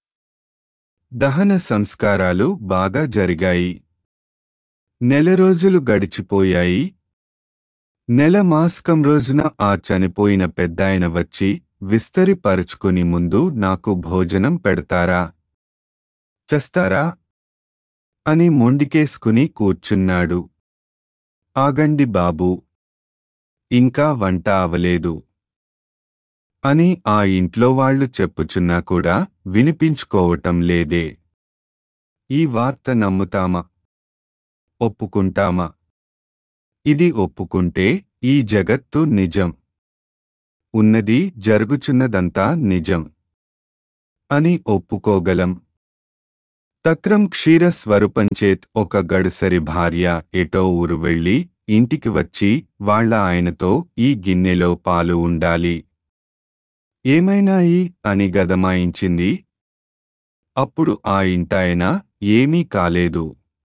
దహన సంస్కారాలు బాగా జరిగాయి నెల రోజులు గడిచిపోయాయి నెల మాస్కం రోజున ఆ చనిపోయిన పెద్దాయన వచ్చి విస్తరిపరుచుకుని ముందు నాకు భోజనం పెడతారా చేస్తారా అని మొండికేసుకుని కూర్చున్నాడు ఆగండి బాబూ ఇంకా వంట అవలేదు అని ఆ ఇంట్లో వాళ్ళు చెప్పుచున్నా కూడా వినిపించుకోవటం లేదే ఈ వార్త నమ్ముతామా ఒప్పుకుంటామా ఇది ఒప్పుకుంటే ఈ జగత్తు నిజం ఉన్నది జరుగుచున్నదంతా నిజం అని ఒప్పుకోగలం తక్రం క్షీర స్వరూపంచేత్ ఒక గడుసరి భార్య ఎటో ఊరు వెళ్ళి ఇంటికి వచ్చి వాళ్ళ ఆయనతో ఈ గిన్నెలో పాలు ఉండాలి ఏమైనాయి అని గదమాయించింది అప్పుడు ఆ ఇంటాయన ఏమీ కాలేదు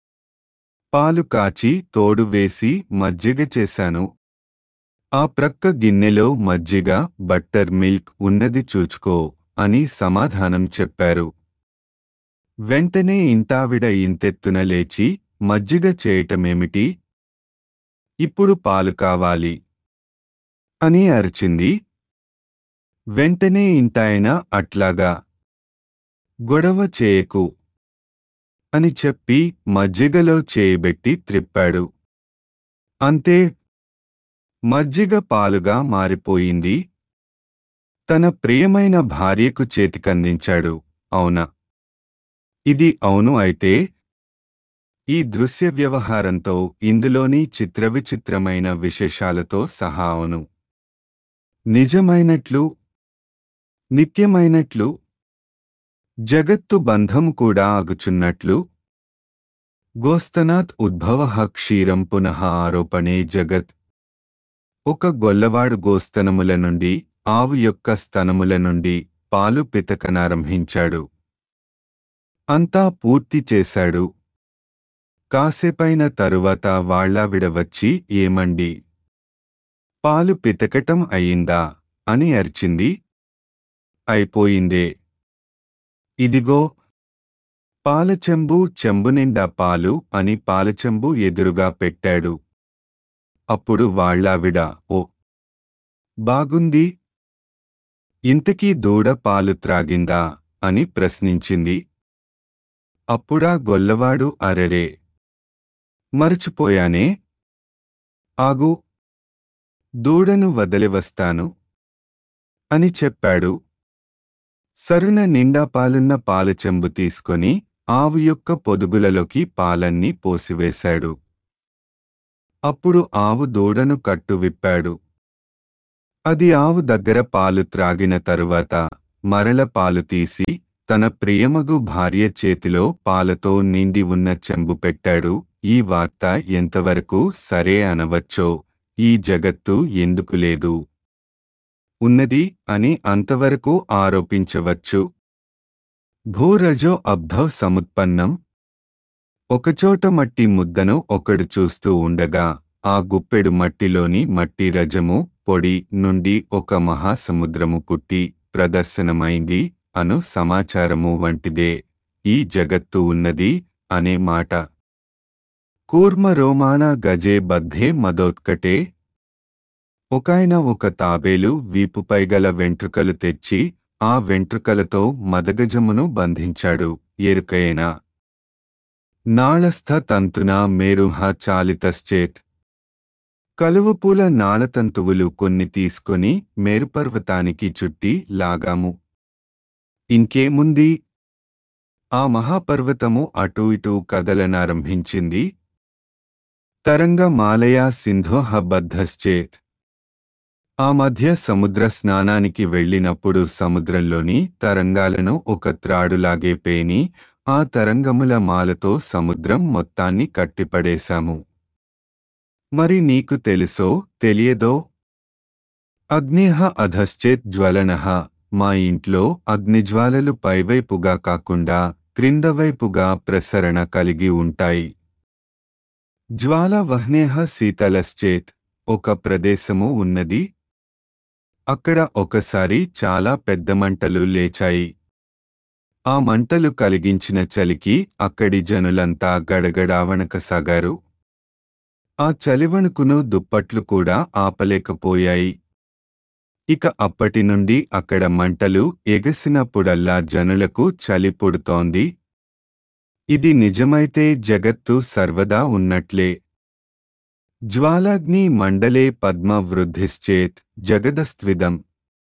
పాలు కాచి తోడు వేసి మజ్జిగ చేశాను ఆ ప్రక్క గిన్నెలో మజ్జిగ బట్టర్ మిల్క్ ఉన్నది చూచుకో అని సమాధానం చెప్పారు వెంటనే ఇంటావిడ ఇంతెత్తున లేచి మజ్జిగ చేయటమేమిటి ఇప్పుడు పాలు కావాలి అని అరిచింది వెంటనే ఇంటాయన అట్లాగా గొడవ చేయకు అని చెప్పి మజ్జిగలో చేయబెట్టి త్రిప్పాడు అంతే మజ్జిగ పాలుగా మారిపోయింది తన ప్రియమైన భార్యకు చేతికందించాడు అవునా ఇది అవును అయితే ఈ దృశ్య వ్యవహారంతో ఇందులోని చిత్రవిచిత్రమైన విశేషాలతో సహా అవును నిజమైనట్లు నిత్యమైనట్లు జగత్తు బంధము కూడా ఆగుచున్నట్లు గోస్తనాత్ ఉద్భవ క్షీరం పునః ఆరోపణే జగత్ ఒక గొల్లవాడు గోస్తనముల నుండి ఆవు యొక్క స్తనముల నుండి పాలు పితకనారంభించాడు అంతా పూర్తి చేశాడు కాసేపైన తరువాత వాళ్ళావిడ వచ్చి ఏమండి పాలు పితకటం అయిందా అని అరిచింది అయిపోయిందే ఇదిగో పాలచెంబు చెంబు నిండా పాలు అని పాలచెంబు ఎదురుగా పెట్టాడు అప్పుడు వాళ్ళావిడ ఓ బాగుంది ఇంతకీ దూడ పాలు త్రాగిందా అని ప్రశ్నించింది అప్పుడా గొల్లవాడు అరెరే మరచిపోయానే ఆగు దూడను వదిలివస్తాను అని చెప్పాడు సరున నిండా పాలున్న పాల చెంబు తీసుకొని ఆవు యొక్క పొదుగులలోకి పాలన్నీ పోసివేశాడు అప్పుడు ఆవు దూడను కట్టు విప్పాడు అది ఆవు దగ్గర పాలు త్రాగిన తరువాత మరల పాలు తీసి తన ప్రియమగు భార్య చేతిలో పాలతో నిండి ఉన్న చెంబు పెట్టాడు ఈ వార్త ఎంతవరకు సరే అనవచ్చో ఈ జగత్తు ఎందుకు లేదు ఉన్నది అని అంతవరకు ఆరోపించవచ్చు భూరజో అబ్ధవ్ సముత్పన్నం ఒకచోట మట్టి ముద్దను ఒకడు చూస్తూ ఉండగా ఆ గుప్పెడు మట్టిలోని మట్టి రజము పొడి నుండి ఒక మహాసముద్రము పుట్టి ప్రదర్శనమైంది అను సమాచారము వంటిదే ఈ జగత్తు ఉన్నది అనే మాట కూర్మ రోమాన గజే బద్ధే మదోత్కటే ఒకాయన ఒక తాబేలు వీపుపై గల వెంట్రుకలు తెచ్చి ఆ వెంట్రుకలతో మదగజమును బంధించాడు ఎరుకైన నాళస్థ తంతునా మేరుహ చాలితశ్చేత్ కలువపూల నాళతంతువులు కొన్ని తీసుకొని మేరుపర్వతానికి చుట్టి లాగాము ఇంకేముంది ఆ మహాపర్వతము అటూ ఇటూ కదలనారంభించింది తరంగ మాలయా సింధోహ బద్ధశ్చేత్ ఆ మధ్య సముద్ర స్నానానికి వెళ్ళినప్పుడు సముద్రంలోని తరంగాలను ఒక త్రాడులాగే పేని ఆ తరంగముల మాలతో సముద్రం మొత్తాన్ని కట్టిపడేశాము మరి నీకు తెలుసో తెలియదో అగ్నేహ అధశ్చేత్ జ్వలనః మా ఇంట్లో అగ్నిజ్వాలలు పైవైపుగా కాకుండా క్రిందవైపుగా ప్రసరణ కలిగి ఉంటాయి జ్వాల వహ్నేహ శీతలశ్చేత్ ఒక ప్రదేశము ఉన్నది అక్కడ ఒకసారి చాలా పెద్ద మంటలు లేచాయి ఆ మంటలు కలిగించిన చలికి అక్కడి జనులంతా గడగడావణకసాగారు ఆ చలివణుకును దుప్పట్లు కూడా ఆపలేకపోయాయి ఇక అప్పటి నుండి అక్కడ మంటలు ఎగసినప్పుడల్లా జనులకు చలి పుడుతోంది ఇది నిజమైతే జగత్తు సర్వదా ఉన్నట్లే జ్వాలాగ్ని మండలే పద్మ వృద్ధిశ్చేత్ జగదస్త్విదం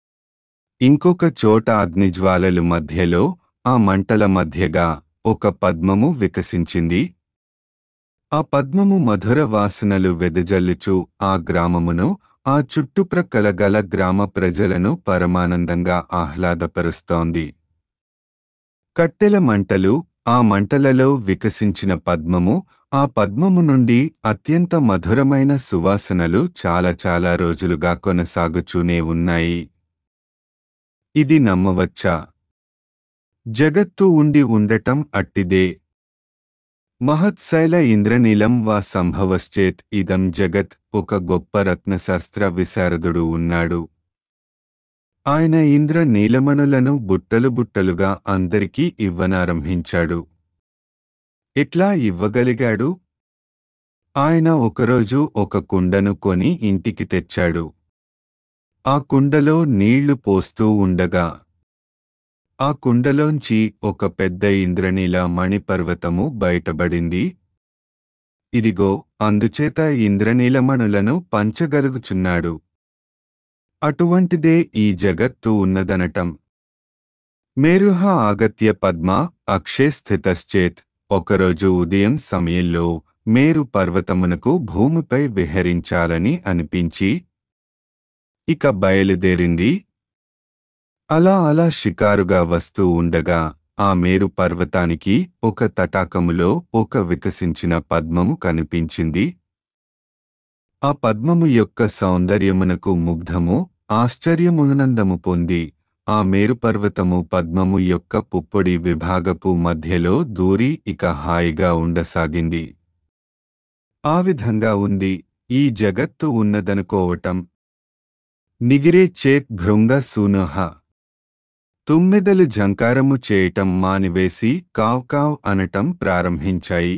ఇంకొక చోట అగ్నిజ్వాలలు మధ్యలో ఆ మంటల మధ్యగా ఒక పద్మము వికసించింది ఆ పద్మము మధుర వాసనలు వెదజల్లుచు ఆ గ్రామమును ఆ చుట్టుప్రక్కల గల గ్రామ ప్రజలను పరమానందంగా ఆహ్లాదపరుస్తోంది కట్టెల మంటలు ఆ మంటలలో వికసించిన పద్మము ఆ పద్మము నుండి అత్యంత మధురమైన సువాసనలు చాలా చాలా రోజులుగా కొనసాగుచూనే ఉన్నాయి ఇది నమ్మవచ్చా జగత్తు ఉండి ఉండటం అట్టిదే మహత్శైల ఇంద్రనీలం వా సంభవశ్చేత్ ఇదం జగత్ ఒక గొప్ప రత్నశాస్త్ర విశారదుడు ఉన్నాడు ఆయన ఇంద్ర నీలమణులను బుట్టలు బుట్టలుగా అందరికీ ఇవ్వనారంభించాడు ఎట్లా ఇవ్వగలిగాడు ఆయన ఒకరోజు ఒక కుండను కొని ఇంటికి తెచ్చాడు ఆ కుండలో నీళ్లు పోస్తూ ఉండగా ఆ కుండలోంచి ఒక పెద్ద ఇంద్రనీల మణిపర్వతము బయటబడింది ఇదిగో అందుచేత ఇంద్రనీలమణులను పంచగలుగుచున్నాడు అటువంటిదే ఈ జగత్తు ఉన్నదనటం మేరుహ ఆగత్య పద్మ అక్షే స్థితశ్చేత్ ఒకరోజు ఉదయం సమయంలో మేరు పర్వతమునకు భూమిపై విహరించాలని అనిపించి ఇక బయలుదేరింది అలా అలా షికారుగా వస్తూ ఉండగా ఆ మేరు పర్వతానికి ఒక తటాకములో ఒక వికసించిన పద్మము కనిపించింది ఆ పద్మము యొక్క సౌందర్యమునకు ముగ్ధము ఆశ్చర్యమునందము పొంది ఆ మేరుపర్వతము పద్మము యొక్క పుప్పొడి విభాగపు మధ్యలో దూరి ఇక హాయిగా ఉండసాగింది ఆ విధంగా ఉంది ఈ జగత్తు ఉన్నదనుకోవటం నిగిరే చేత్ భృంగ సూనహ తుమ్మెదలు జంకారము చేయటం మానివేసి కావ్ కావ్ అనటం ప్రారంభించాయి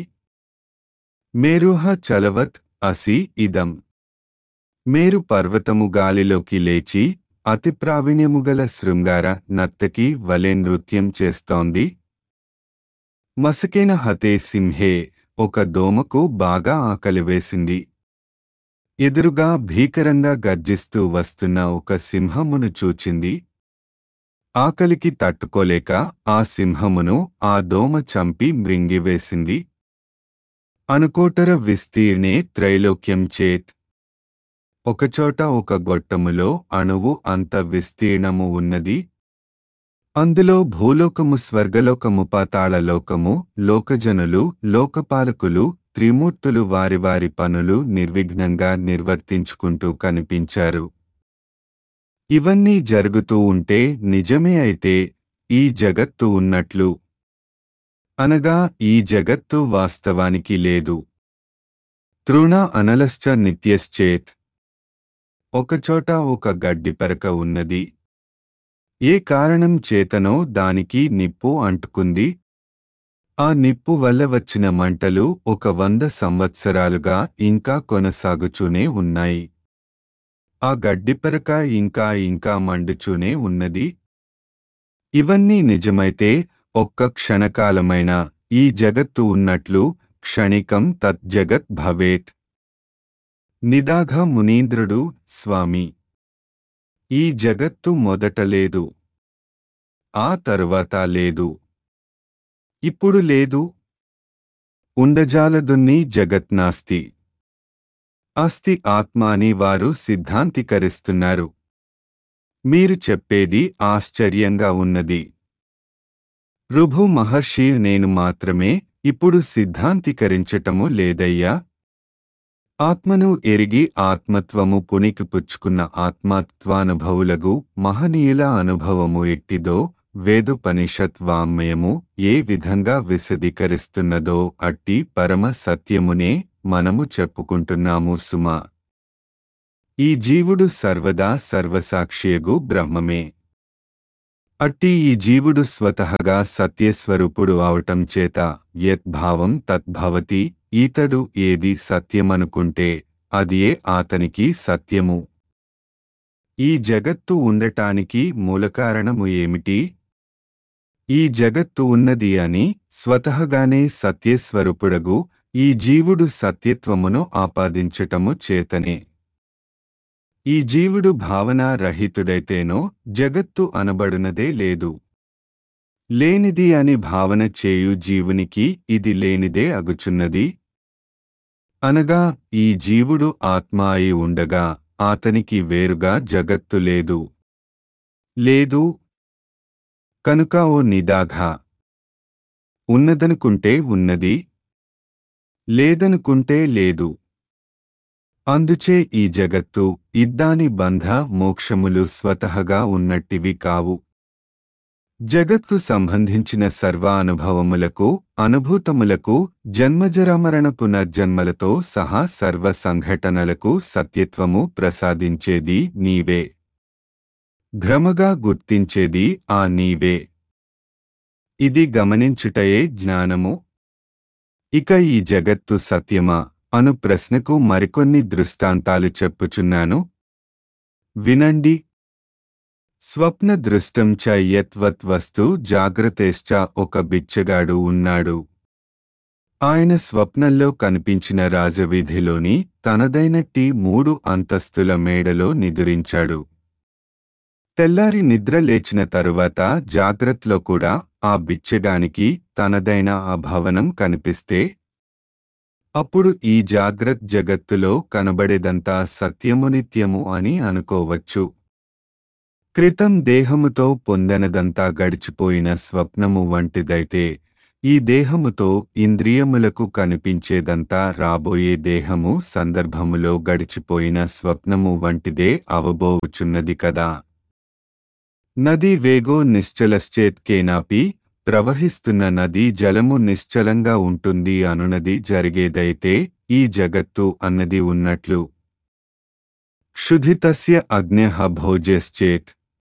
మేరుహ చలవత్ అసి ఇదం మేరు పర్వతము గాలిలోకి లేచి అతి ప్రావీణ్యముగల శృంగార నర్తకి వలె నృత్యం చేస్తోంది మసకేన హతే సింహే ఒక దోమకు బాగా ఆకలి వేసింది ఎదురుగా భీకరంగా గర్జిస్తూ వస్తున్న ఒక సింహమును చూచింది ఆకలికి తట్టుకోలేక ఆ సింహమును ఆ దోమ చంపి మృంగివేసింది అనుకోటర విస్తీర్ణే త్రైలోక్యం చేత్ ఒకచోట ఒక గొట్టములో అణువు అంత విస్తీర్ణము ఉన్నది అందులో భూలోకము స్వర్గలోకము పాతాళలోకము లోకజనులు లోకపాలకులు త్రిమూర్తులు వారి వారి పనులు నిర్విఘ్నంగా నిర్వర్తించుకుంటూ కనిపించారు ఇవన్నీ జరుగుతూ ఉంటే నిజమే అయితే ఈ జగత్తు ఉన్నట్లు అనగా ఈ జగత్తు వాస్తవానికి లేదు తృణ అనలశ్చ నిత్యశ్చేత్ ఒకచోట ఒక గడ్డిపరక ఉన్నది ఏ కారణం చేతనో దానికి నిప్పు అంటుకుంది ఆ నిప్పు వల్ల వచ్చిన మంటలు ఒక వంద సంవత్సరాలుగా ఇంకా కొనసాగుచూనే ఉన్నాయి ఆ గడ్డిపరక ఇంకా ఇంకా మండుచూనే ఉన్నది ఇవన్నీ నిజమైతే ఒక్క క్షణకాలమైన ఈ జగత్తు ఉన్నట్లు క్షణికం తత్ జగత్ భవేత్ నిదాఘ మునీంద్రుడు స్వామి ఈ జగత్తు మొదట లేదు ఆ తరువాత లేదు ఇప్పుడు లేదు ఉండజాలదున్ని జగత్నాస్తి అస్తి ఆత్మ అని వారు సిద్ధాంతీకరిస్తున్నారు మీరు చెప్పేది ఆశ్చర్యంగా ఉన్నది రుభు మహర్షి నేను మాత్రమే ఇప్పుడు సిద్ధాంతీకరించటము లేదయ్యా ఆత్మను ఎరిగి ఆత్మత్వము పునికి పుచ్చుకున్న ఆత్మత్వానుభవులగు మహనీయుల అనుభవము ఎట్టిదో వేదుపనిషత్ వాంగ్మయము ఏ విధంగా విశదీకరిస్తున్నదో అట్టి పరమ సత్యమునే మనము చెప్పుకుంటున్నాము సుమా ఈ జీవుడు సర్వదా సర్వసాక్షియగు బ్రహ్మమే అట్టి ఈ జీవుడు స్వతహగా సత్యస్వరూపుడు అవటం చేత యద్భావం తద్భవతి ఈతడు ఏది సత్యమనుకుంటే అదియే ఆతనికి సత్యము ఈ జగత్తు ఉండటానికి మూలకారణము ఏమిటి ఈ జగత్తు ఉన్నది అని స్వతహగానే సత్యస్వరూపుడగు ఈ జీవుడు సత్యత్వమును ఆపాదించటము చేతనే ఈ జీవుడు భావనా రహితుడైతేనో జగత్తు అనబడునదే లేదు లేనిది అని భావన చేయు జీవునికి ఇది లేనిదే అగుచున్నది అనగా ఈ జీవుడు ఆత్మ అయి ఉండగా ఆతనికి వేరుగా జగత్తు లేదు లేదు కనుక ఓ నిదాఘ ఉన్నదనుకుంటే ఉన్నది లేదనుకుంటే లేదు అందుచే ఈ జగత్తు ఇద్దాని బంధ మోక్షములు స్వతహగా ఉన్నట్టివి కావు జగత్కు సంబంధించిన సర్వ అనుభవములకు అనుభూతములకు జన్మజరామరణ పునర్జన్మలతో సహా సర్వ సంఘటనలకు సత్యత్వము ప్రసాదించేది నీవే భ్రమగా గుర్తించేది ఆ నీవే ఇది గమనించుటయే జ్ఞానము ఇక ఈ జగత్తు సత్యమా అను ప్రశ్నకు మరికొన్ని దృష్టాంతాలు చెప్పుచున్నాను వినండి స్వప్న దృష్టం చ యత్వత్ వస్తు జాగ్రత్తేశ్చ ఒక బిచ్చగాడు ఉన్నాడు ఆయన స్వప్నంలో కనిపించిన రాజవీధిలోని తనదైనట్టి మూడు అంతస్తుల మేడలో నిదురించాడు తెల్లారి నిద్ర లేచిన తరువాత జాగ్రత్తలో కూడా ఆ బిచ్చగానికి తనదైన ఆ భవనం కనిపిస్తే అప్పుడు ఈ జాగ్రత్ జగత్తులో కనబడేదంతా సత్యము నిత్యము అని అనుకోవచ్చు క్రితం దేహముతో పొందనదంతా గడిచిపోయిన స్వప్నము వంటిదైతే ఈ దేహముతో ఇంద్రియములకు కనిపించేదంతా రాబోయే దేహము సందర్భములో గడిచిపోయిన స్వప్నము వంటిదే అవబోవుచున్నది కదా నది వేగో నిశ్చలశ్చేత్ కేనాపి ప్రవహిస్తున్న నదీ జలము నిశ్చలంగా ఉంటుంది అనునది జరిగేదైతే ఈ జగత్తు అన్నది ఉన్నట్లు క్షుధితస్య అగ్న్యః భోజశ్చేత్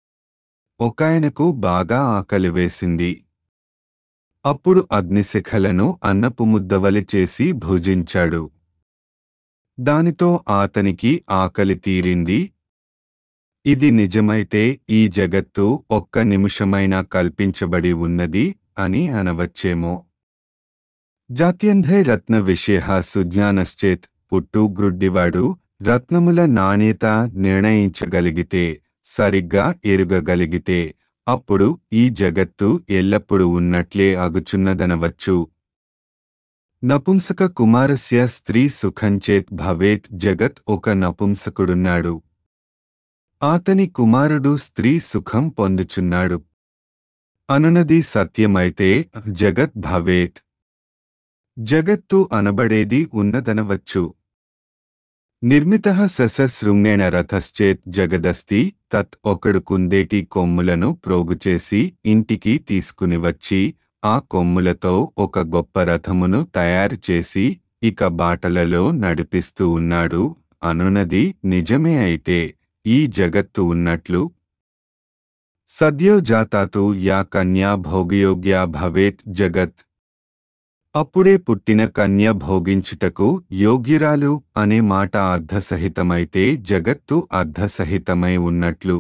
ఒకాయనకు బాగా ఆకలి వేసింది అప్పుడు అగ్నిశిఖలను అన్నపు ముద్దవలి చేసి భుజించాడు దానితో ఆతనికి ఆకలి తీరింది ఇది నిజమైతే ఈ జగత్తు ఒక్క నిమిషమైనా కల్పించబడి ఉన్నది అని అనవచ్చేమో జాత్యంధై రత్న విషయ సుజ్ఞానశ్చేత్ పుట్టు గ్రుడ్డివాడు రత్నముల నాణ్యత నిర్ణయించగలిగితే సరిగ్గా ఎరుగగలిగితే అప్పుడు ఈ జగత్తు ఎల్లప్పుడూ ఉన్నట్లే అగుచున్నదనవచ్చు నపుంసక కుమారస్య స్త్రీ సుఖంచేత్ భవేత్ జగత్ ఒక నపుంసకుడున్నాడు ఆతని కుమారుడు స్త్రీ సుఖం పొందుచున్నాడు అనునది సత్యమైతే జగత్ భవేత్ జగత్తు అనబడేది ఉన్నదనవచ్చు నిర్మిత సశృంగేణ రథశ్చేత్ జగదస్తి తత్ ఒకడు కుందేటి కొమ్ములను ప్రోగుచేసి ఇంటికి తీసుకుని వచ్చి ఆ కొమ్ములతో ఒక గొప్ప రథమును తయారు చేసి ఇక బాటలలో నడిపిస్తూ ఉన్నాడు అనునది నిజమే అయితే ఈ జగత్తు ఉన్నట్లు సద్యోజాతాతు యా కన్యా భోగయోగ్యా భవేత్ జగత్ అప్పుడే పుట్టిన కన్య భోగించుటకు యోగ్యురాలు అనే మాట అర్ధసహితమైతే జగత్తు అర్ధసహితమై ఉన్నట్లు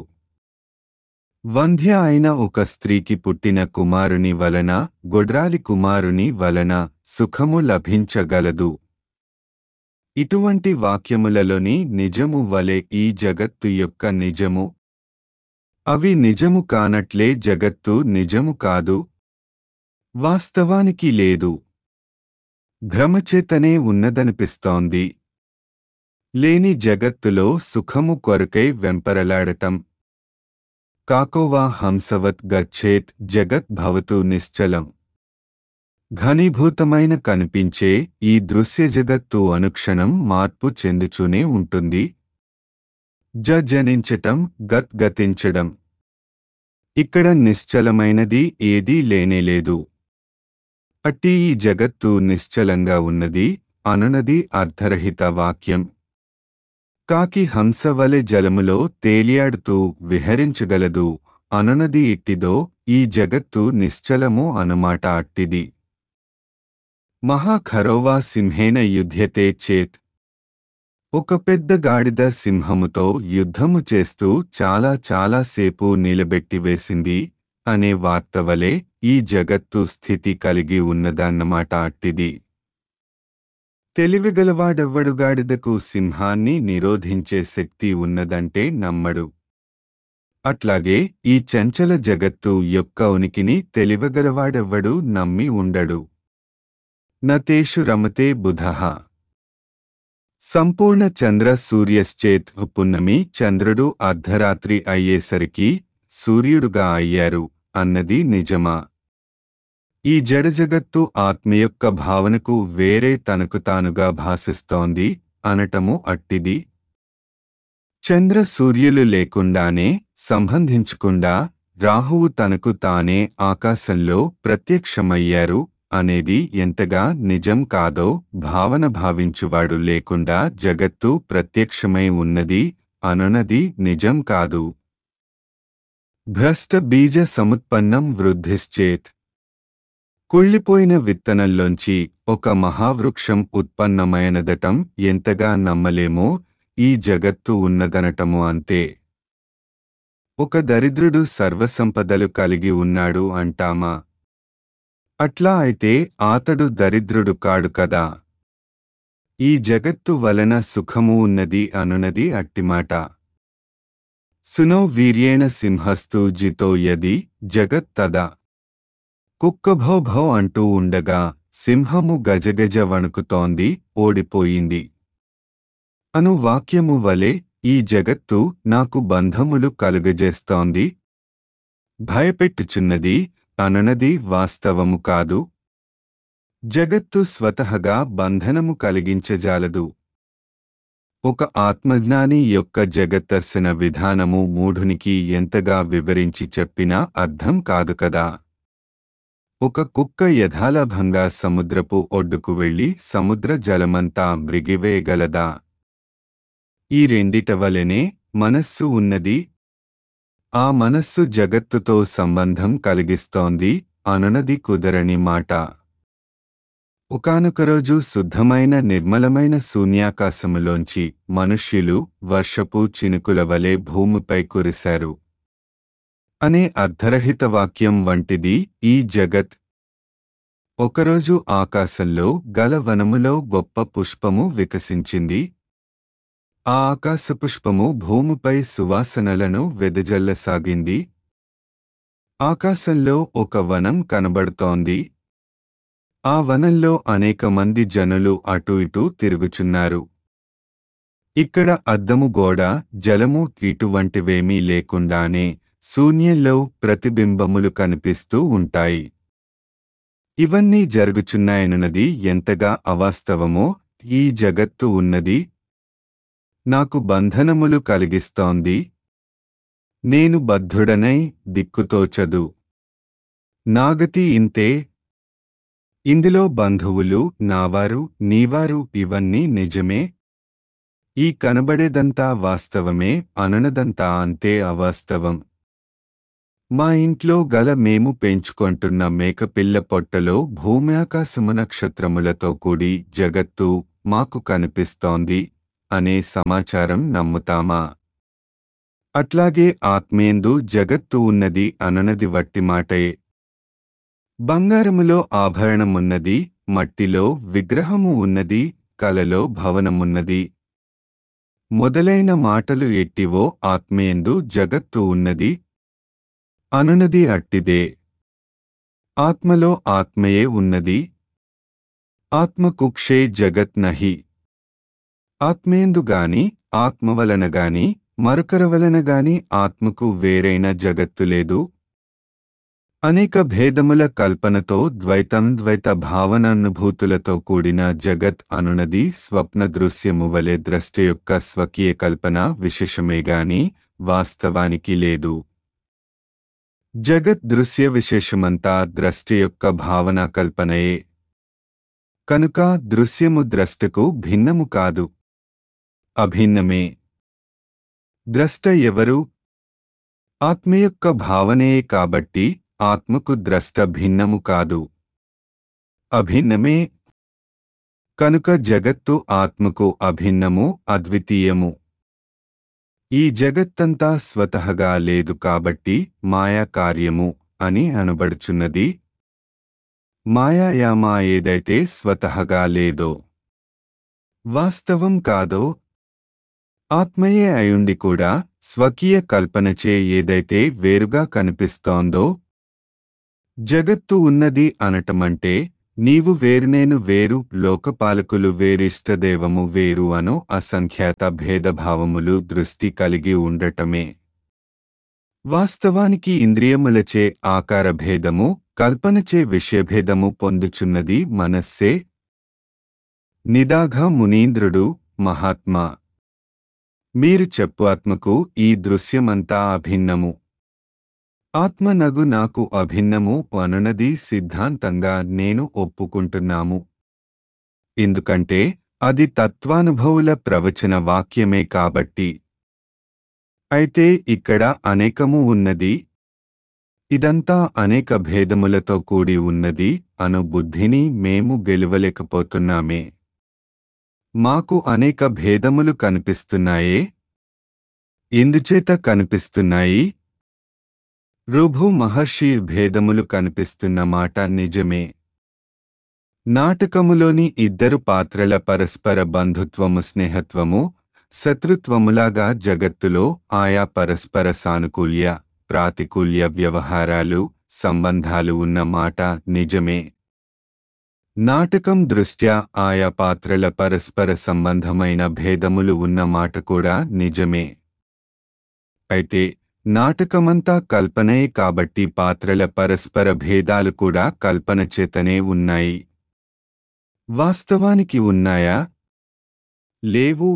వంధ్య అయిన ఒక స్త్రీకి పుట్టిన కుమారుని వలన గొడ్రాలి కుమారుని వలన సుఖము లభించగలదు ఇటువంటి వాక్యములలోని నిజము వలె ఈ జగత్తు యొక్క నిజము అవి నిజము కానట్లే జగత్తు నిజము కాదు వాస్తవానికి లేదు భ్రమచేతనే ఉన్నదనిపిస్తోంది లేని జగత్తులో సుఖము కొరకై వెంపరలాడటం కాకోవా హంసవత్ గచ్చేత్ జగత్ భవతు నిశ్చలం ఘనీభూతమైన కనిపించే ఈ దృశ్య జగత్తు అనుక్షణం మార్పు చెందుచూనే ఉంటుంది జ జనించటం గత్ గతించడం ఇక్కడ నిశ్చలమైనది ఏదీ లేనేలేదు అట్టి ఈ జగత్తు నిశ్చలంగా ఉన్నది అనునది అర్ధరహిత వాక్యం కాకి హంసవలె జలములో తేలియాడుతూ విహరించగలదు అనునది ఇట్టిదో ఈ జగత్తు నిశ్చలము అనుమాట అట్టిది మహాఖరోవా సింహేన యుధ్యతే చేత్ ఒక పెద్ద గాడిద సింహముతో యుద్ధము చేస్తూ చాలా చాలా సేపు నిలబెట్టివేసింది అనే వార్త వలె ఈ జగత్తు స్థితి కలిగి ఉన్నదన్నమాట అట్టిది తెలివిగలవాడెవ్వడు గాడిదకు సింహాన్ని నిరోధించే శక్తి ఉన్నదంటే నమ్మడు అట్లాగే ఈ చంచల జగత్తు యొక్క ఉనికిని తెలివగలవాడెవ్వడు నమ్మి ఉండడు నతేషు రమతే బుధః సంపూర్ణ చంద్ర సూర్యశ్చేత్ పున్నమి చంద్రుడు అర్ధరాత్రి అయ్యేసరికి సూర్యుడుగా అయ్యారు అన్నది నిజమా ఈ జడజగత్తు ఆత్మ యొక్క భావనకు వేరే తనకు తానుగా భాసిస్తోంది అనటము అట్టిది చంద్ర సూర్యులు లేకుండానే సంబంధించకుండా రాహువు తనకు తానే ఆకాశంలో ప్రత్యక్షమయ్యారు అనేది ఎంతగా నిజం కాదో భావన భావించువాడు లేకుండా జగత్తు ప్రత్యక్షమై ఉన్నది అనునది నిజం కాదు భ్రష్ట బీజ సముత్పన్నం వృద్ధిశ్చేత్ కుళ్ళిపోయిన విత్తనంలోంచి ఒక మహావృక్షం ఉత్పన్నమైనదటం ఎంతగా నమ్మలేమో ఈ జగత్తు ఉన్నదనటము అంతే ఒక దరిద్రుడు సర్వసంపదలు కలిగి ఉన్నాడు అంటామా అట్లా అయితే ఆతడు దరిద్రుడు కాడు కదా ఈ జగత్తు వలన సుఖము ఉన్నది అనునది అట్టిమాట సునో వీర్యేణ సింహస్తు జితో యది జగత్ తదా కుక్క భౌ భౌ అంటూ ఉండగా సింహము గజగజ వణుకుతోంది ఓడిపోయింది అను వాక్యము వలె ఈ జగత్తు నాకు బంధములు కలుగజేస్తోంది భయపెట్టుచున్నది అననది వాస్తవము కాదు జగత్తు స్వతహగా బంధనము కలిగించజాలదు ఒక ఆత్మజ్ఞాని యొక్క జగత్తర్శన విధానము మూఢునికి ఎంతగా వివరించి చెప్పినా అర్థం కాదు కదా ఒక కుక్క యథాలాభంగా సముద్రపు ఒడ్డుకు వెళ్లి సముద్ర జలమంతా మృగివేయగలదా ఈ రెండిట వలెనే మనస్సు ఉన్నది ఆ మనస్సు జగత్తుతో సంబంధం కలిగిస్తోంది అనునది కుదరని మాట ఒకానొక రోజు శుద్ధమైన నిర్మలమైన శూన్యాకాశములోంచి మనుష్యులు వర్షపు చినుకుల వలె భూమిపై కురిశారు అనే అర్ధరహిత వాక్యం వంటిది ఈ జగత్ ఒకరోజు ఆకాశంలో గల వనములో గొప్ప పుష్పము వికసించింది ఆ ఆకాశపుష్పము భూమిపై సువాసనలను వెదజల్లసాగింది ఆకాశంలో ఒక వనం కనబడుతోంది ఆ వనంలో అనేక మంది జనులు అటు ఇటు తిరుగుచున్నారు ఇక్కడ అద్దము గోడ జలము ఇటువంటివేమీ లేకుండానే శూన్యంలో ప్రతిబింబములు కనిపిస్తూ ఉంటాయి ఇవన్నీ జరుగుచున్నాయనున్నది ఎంతగా అవాస్తవమో ఈ జగత్తు ఉన్నది నాకు బంధనములు కలిగిస్తోంది నేను బద్ధుడనై దిక్కుతోచదు నాగతి ఇంతే ఇందులో బంధువులు నావారు నీవారు ఇవన్నీ నిజమే ఈ కనబడేదంతా వాస్తవమే అననదంతా అంతే అవాస్తవం మా ఇంట్లో గల మేము పెంచుకొంటున్న మేకపిల్ల పొట్టలో భూమ్యాకాశము నక్షత్రములతో కూడి జగత్తు మాకు కనిపిస్తోంది అనే సమాచారం నమ్ముతామా అట్లాగే ఆత్మేందు జగత్తు ఉన్నది అననది వట్టి మాటయే బంగారములో ఆభరణమున్నది మట్టిలో విగ్రహము ఉన్నది కలలో భవనమున్నది మొదలైన మాటలు ఎట్టివో ఆత్మేందు జగత్తు ఉన్నది అనునది అట్టిదే ఆత్మలో ఆత్మయే ఉన్నది ఆత్మకుక్షే జగత్ నహి ఆత్మేందుగాని ఆత్మ వలన గాని మరొకర వలన గాని ఆత్మకు వేరైన జగత్తు లేదు అనేక భేదముల కల్పనతో ద్వైతం ద్వైత భావనానుభూతులతో కూడిన జగత్ అనునది స్వప్న దృశ్యము వలె ద్రష్ట యొక్క స్వకీయ కల్పన విశేషమే గాని వాస్తవానికి లేదు జగత్ దృశ్య విశేషమంతా ద్రష్ట యొక్క భావనా కల్పనయే కనుక దృశ్యము ద్రష్టకు భిన్నము కాదు అభిన్నమే ద్రష్ట ఎవరు ఆత్మ యొక్క భావనయే కాబట్టి ఆత్మకు ద్రష్ట భిన్నము కాదు అభిన్నమే కనుక జగత్తు ఆత్మకు అభిన్నము అద్వితీయము ఈ జగత్తంతా స్వతహగా లేదు కాబట్టి మాయా కార్యము అని అనబడుచున్నది మాయాయామా ఏదైతే స్వతహగా లేదో వాస్తవం కాదో ఆత్మయే అయుండి కూడా స్వకీయ కల్పనచే ఏదైతే వేరుగా కనిపిస్తోందో జగత్తు ఉన్నది అనటమంటే నీవు వేరు నేను వేరు లోకపాలకులు వేరిష్టదేవము వేరు అను అసంఖ్యాత భేదభావములు దృష్టి కలిగి ఉండటమే వాస్తవానికి ఇంద్రియములచే ఆకార భేదము కల్పనచే విషయభేదము పొందుచున్నది మనస్సే నిదాఘ మునీంద్రుడు మహాత్మా మీరు చెప్పు ఆత్మకు ఈ దృశ్యమంతా అభిన్నము ఆత్మ నగు నాకు అభిన్నము అనునది సిద్ధాంతంగా నేను ఒప్పుకుంటున్నాము ఎందుకంటే అది తత్వానుభవుల ప్రవచన వాక్యమే కాబట్టి అయితే ఇక్కడ అనేకము ఉన్నది ఇదంతా అనేక భేదములతో కూడి ఉన్నది అను బుద్ధిని మేము గెలువలేకపోతున్నామే మాకు అనేక భేదములు కనిపిస్తున్నాయే ఎందుచేత కనిపిస్తున్నాయి రుభు మహర్షి భేదములు కనిపిస్తున్న మాట నిజమే నాటకములోని ఇద్దరు పాత్రల పరస్పర బంధుత్వము స్నేహత్వము శత్రుత్వములాగా జగత్తులో ఆయా పరస్పర సానుకూల్య ప్రాతికూల్య వ్యవహారాలు సంబంధాలు ఉన్న మాట నిజమే నాటకం దృష్ట్యా ఆయా పాత్రల పరస్పర సంబంధమైన భేదములు ఉన్న మాట కూడా నిజమే అయితే నాటకమంతా కల్పనే కాబట్టి పాత్రల పరస్పర భేదాలు కూడా కల్పన చేతనే ఉన్నాయి వాస్తవానికి ఉన్నాయా లేవు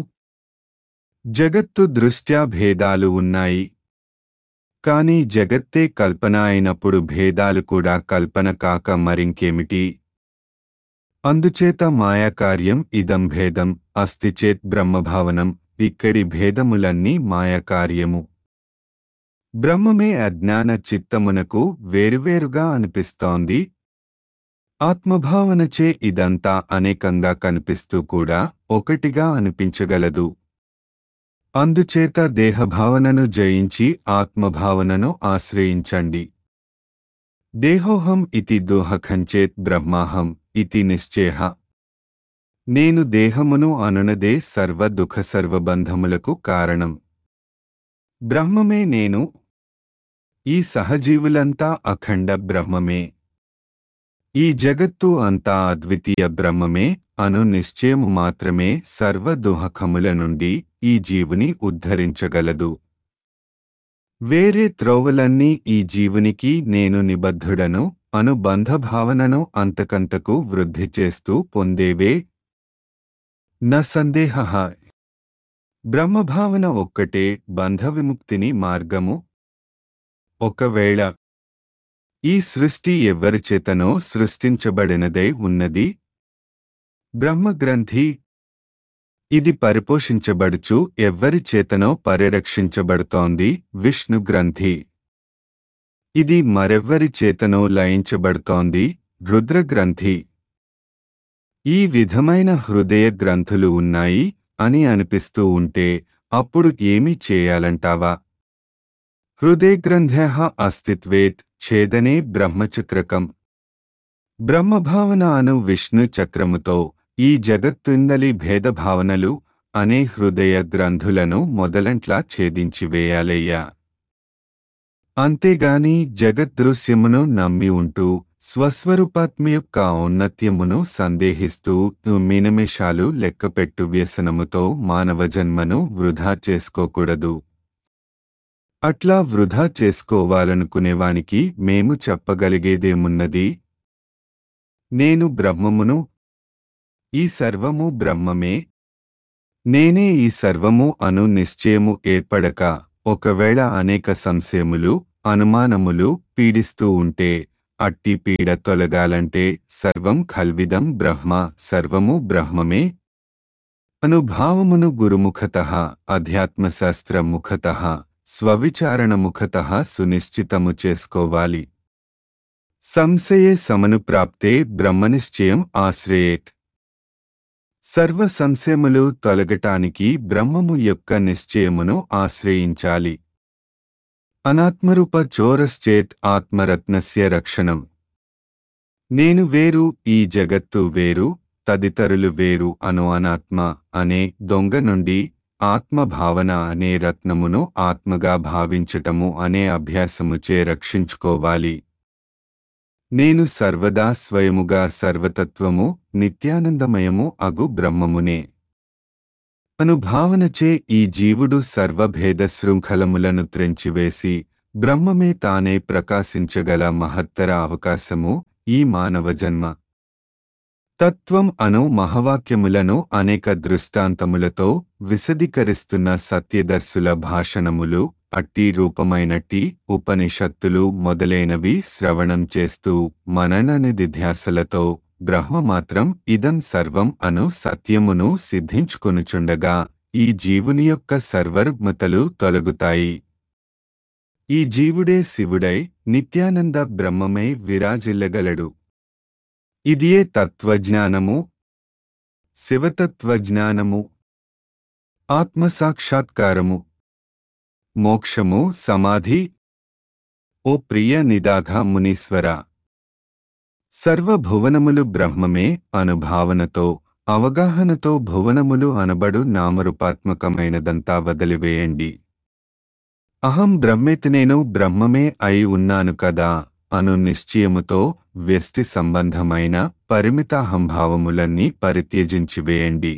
జగత్తు దృష్ట్యా భేదాలు ఉన్నాయి కాని జగత్తే కల్పన అయినప్పుడు భేదాలు కూడా కల్పన కాక మరింకేమిటి అందుచేత మాయాకార్యం ఇదం భేదం అస్తి చేత్ బ్రహ్మభావనం ఇక్కడి భేదములన్నీ మాయాకార్యము బ్రహ్మమే అజ్ఞాన చిత్తమునకు వేరువేరుగా అనిపిస్తోంది ఆత్మభావనచే ఇదంతా అనేకంగా కనిపిస్తూ కూడా ఒకటిగా అనిపించగలదు అందుచేత దేహభావనను జయించి ఆత్మభావనను ఆశ్రయించండి దేహోహం ఇతి దోహఖంచేత్ బ్రహ్మాహం ఇతి నిశ్చేహ నేను దేహమును అనునదే సర్వ దుఃఖ సర్వబంధములకు కారణం బ్రహ్మమే నేను ఈ సహజీవులంతా అఖండ బ్రహ్మమే ఈ జగత్తు అంతా అద్వితీయ బ్రహ్మమే అను నిశ్చయము మాత్రమే సర్వ దుహకముల నుండి ఈ జీవుని ఉద్ధరించగలదు వేరే త్రోవలన్నీ ఈ జీవునికి నేను నిబద్ధుడను అను బంధభావనను అంతకంతకు వృద్ధి చేస్తూ పొందేవే న సందేహ బ్రహ్మభావన ఒక్కటే బంధ విముక్తిని మార్గము ఒకవేళ ఈ సృష్టి ఎవ్వరిచేతనో సృష్టించబడినదై ఉన్నది బ్రహ్మగ్రంథి ఇది పరిపోషించబడుచు ఎవ్వరి చేతనో పరిరక్షించబడుతోంది విష్ణు గ్రంథి ఇది మరెవ్వరి చేతనో లయించబడుతోంది రుద్రగ్రంథి ఈ విధమైన హృదయ గ్రంథులు ఉన్నాయి అని అనిపిస్తూ ఉంటే అప్పుడు ఏమి చేయాలంటావా హృదయగ్రంథ అస్తిత్వేత్ ఛేదనే బ్రహ్మచక్రకం బ్రహ్మభావన అను విష్ణు చక్రముతో ఈ జగత్తుందలి భేదభావనలు అనే హృదయ గ్రంథులను మొదలంట్లా ఛేదించివేయాలయ్యా అంతేగాని జగద్దృశ్యమును నమ్మి ఉంటూ స్వస్వరూపాత్మ యొక్క ఔన్నత్యమును సందేహిస్తూ మినమిషాలు లెక్కపెట్టు వ్యసనముతో మానవ జన్మను వృధా చేసుకోకూడదు అట్లా వృధా చేసుకోవాలనుకునేవానికి మేము చెప్పగలిగేదేమున్నది నేను బ్రహ్మమును ఈ సర్వము బ్రహ్మమే నేనే ఈ సర్వము అను నిశ్చయము ఏర్పడక ఒకవేళ అనేక సంశయములు అనుమానములు పీడిస్తూ ఉంటే అట్టి పీడ తొలగాలంటే సర్వం ఖల్విదం బ్రహ్మ సర్వము బ్రహ్మమే అనుభావమును గురుముఖత అధ్యాత్మశాస్త్రముఖత స్వవిచారణముఖత సునిశ్చితము చేసుకోవాలి సంశయే సమను ప్రాప్తే బ్రహ్మనిశ్చయం ఆశ్రయేత్ సర్వ సంశయములు తొలగటానికి బ్రహ్మము యొక్క నిశ్చయమును ఆశ్రయించాలి అనాత్మరూప చోరశ్చేత్ ఆత్మరత్నస్య రక్షణం నేను వేరు ఈ జగత్తు వేరు తదితరులు వేరు అను అనాత్మ అనే దొంగ నుండి ఆత్మభావన అనే రత్నమును ఆత్మగా భావించటము అనే అభ్యాసముచే రక్షించుకోవాలి నేను సర్వదా స్వయముగా సర్వతత్వము నిత్యానందమయము అగు బ్రహ్మమునే అనుభావనచే ఈ జీవుడు సర్వభేద శృంఖలములను త్రెంచివేసి బ్రహ్మమే తానే ప్రకాశించగల మహత్తర అవకాశము ఈ మానవ జన్మ తత్వం అను మహవాక్యములను అనేక దృష్టాంతములతో విశదీకరిస్తున్న సత్యదర్శుల భాషణములు అట్టి రూపమైనట్టి ఉపనిషత్తులు మొదలైనవి శ్రవణం చేస్తూ మనన నిధిధ్యాసలతో బ్రహ్మ మాత్రం ఇదం సర్వం అను సత్యమును సిద్ధించుకొనుచుండగా ఈ జీవుని యొక్క సర్వరుగ్మతలు తొలగుతాయి ఈ జీవుడే శివుడై నిత్యానంద బ్రహ్మమై విరాజిల్లగలడు ఇదియే తత్వజ్ఞానము శివతత్వజ్ఞానము ఆత్మసాక్షాత్కారము మోక్షము సమాధి ఓ ప్రియ నిదాఘ మునీశ్వర సర్వభువనములు బ్రహ్మమే అనుభావనతో అవగాహనతో భువనములు అనబడు నామరూపాత్మకమైనదంతా వదిలివేయండి అహం బ్రహ్మేతి నేను బ్రహ్మమే అయి ఉన్నాను కదా అను నిశ్చయముతో వ్యష్టి సంబంధమైన పరిమితాహంభావములన్నీ పరిత్యజించివేయండి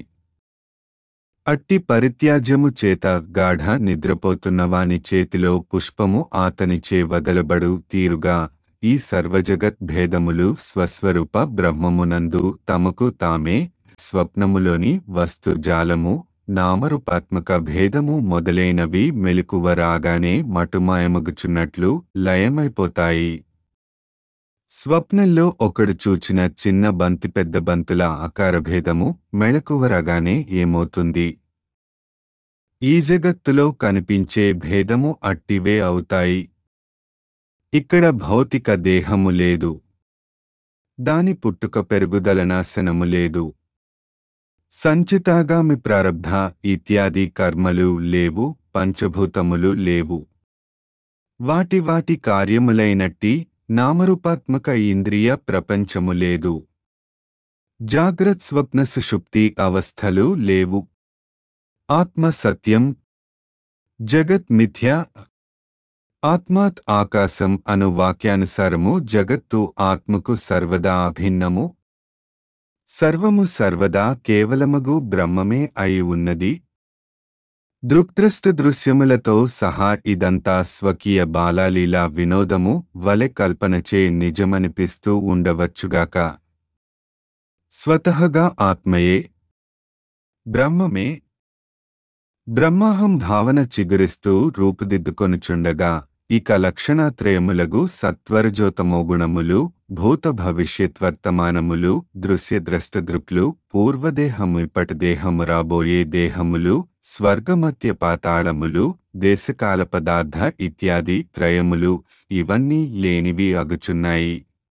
అట్టి పరిత్యాజ్యము చేత గాఢ నిద్రపోతున్నవాని చేతిలో పుష్పము ఆతనిచే వదలబడు తీరుగా ఈ సర్వజగత్ భేదములు స్వస్వరూప బ్రహ్మమునందు తమకు తామే స్వప్నములోని వస్తుజాలము నామరూపాత్మక భేదము మొదలైనవి మెలకువ రాగానే మటుమాయమగుచున్నట్లు లయమైపోతాయి స్వప్నంలో ఒకడు చూచిన చిన్న బంతి పెద్ద బంతుల ఆకారభేదము మెళకువరగానే ఏమవుతుంది ఈ జగత్తులో కనిపించే భేదము అట్టివే అవుతాయి ఇక్కడ భౌతిక దేహము లేదు దాని పుట్టుక పెరుగుదల నాశనము లేదు సంచితాగామి ప్రారబ్ధ ఇత్యాది కర్మలు లేవు పంచభూతములు లేవు వాటి వాటి కార్యములైనట్టి నామరూపాత్మక ఇంద్రియ ప్రపంచము లేదు జాగ్రత్ స్వప్న సుషుప్తి అవస్థలు లేవు ఆత్మ సత్యం జగత్ మిథ్య ఆత్మాత్ ఆకాశం అను వాక్యానుసారము జగత్తు ఆత్మకు సర్వదా అభిన్నము సర్వము సర్వదా కేవలమగు బ్రహ్మమే అయి ఉన్నది దృక్దృష్ట దృశ్యములతో సహా ఇదంతా స్వకీయ బాలాలీలా వినోదము వలె కల్పనచే నిజమనిపిస్తూ ఉండవచ్చుగాక స్వతహగా ఆత్మయే బ్రహ్మమే బ్రహ్మాహం భావన చిగురిస్తూ రూపుదిద్దుకొనుచుండగా ఇక లక్షణాత్రయములగు సత్వరజోతమో గుణములు భూత భవిష్యత్వర్తమానములు దృశ్యద్రష్టదృక్లు పూర్వదేహము ఇప్పటి దేహము రాబోయే దేహములు స్వర్గమత్య పాతాళములు దేశకాల పదార్థ ఇత్యాది త్రయములు ఇవన్నీ లేనివి అగుచున్నాయి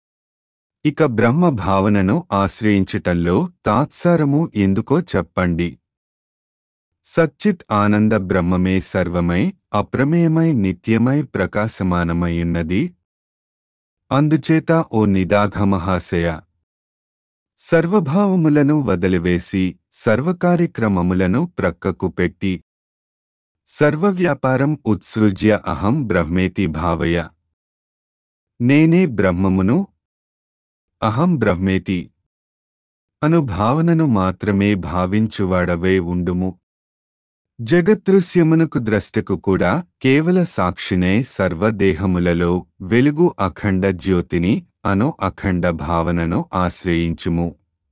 ఇక బ్రహ్మ భావనను ఆశ్రయించటంలో తాత్సారము ఎందుకో చెప్పండి సచ్చిత్ ఆనంద బ్రహ్మమే సర్వమై అప్రమేయమై నిత్యమై ప్రకాశమానమైయున్నది అందుచేత ఓ నిదాఘమహాశయ సర్వభావములను వదిలివేసి సర్వకార్యక్రమములను ప్రక్కకు పెట్టి సర్వవ్యాపారం ఉత్సృజ్య అహం బ్రహ్మేతి భావయ నేనే బ్రహ్మమును అహం బ్రహ్మేతి అను భావనను మాత్రమే భావించువాడవే ఉండుము జగదృశ్యమునకు ద్రష్టకు కూడా కేవల సాక్షినే సర్వదేహములలో వెలుగు అఖండ జ్యోతిని అను అఖండ భావనను ఆశ్రయించుము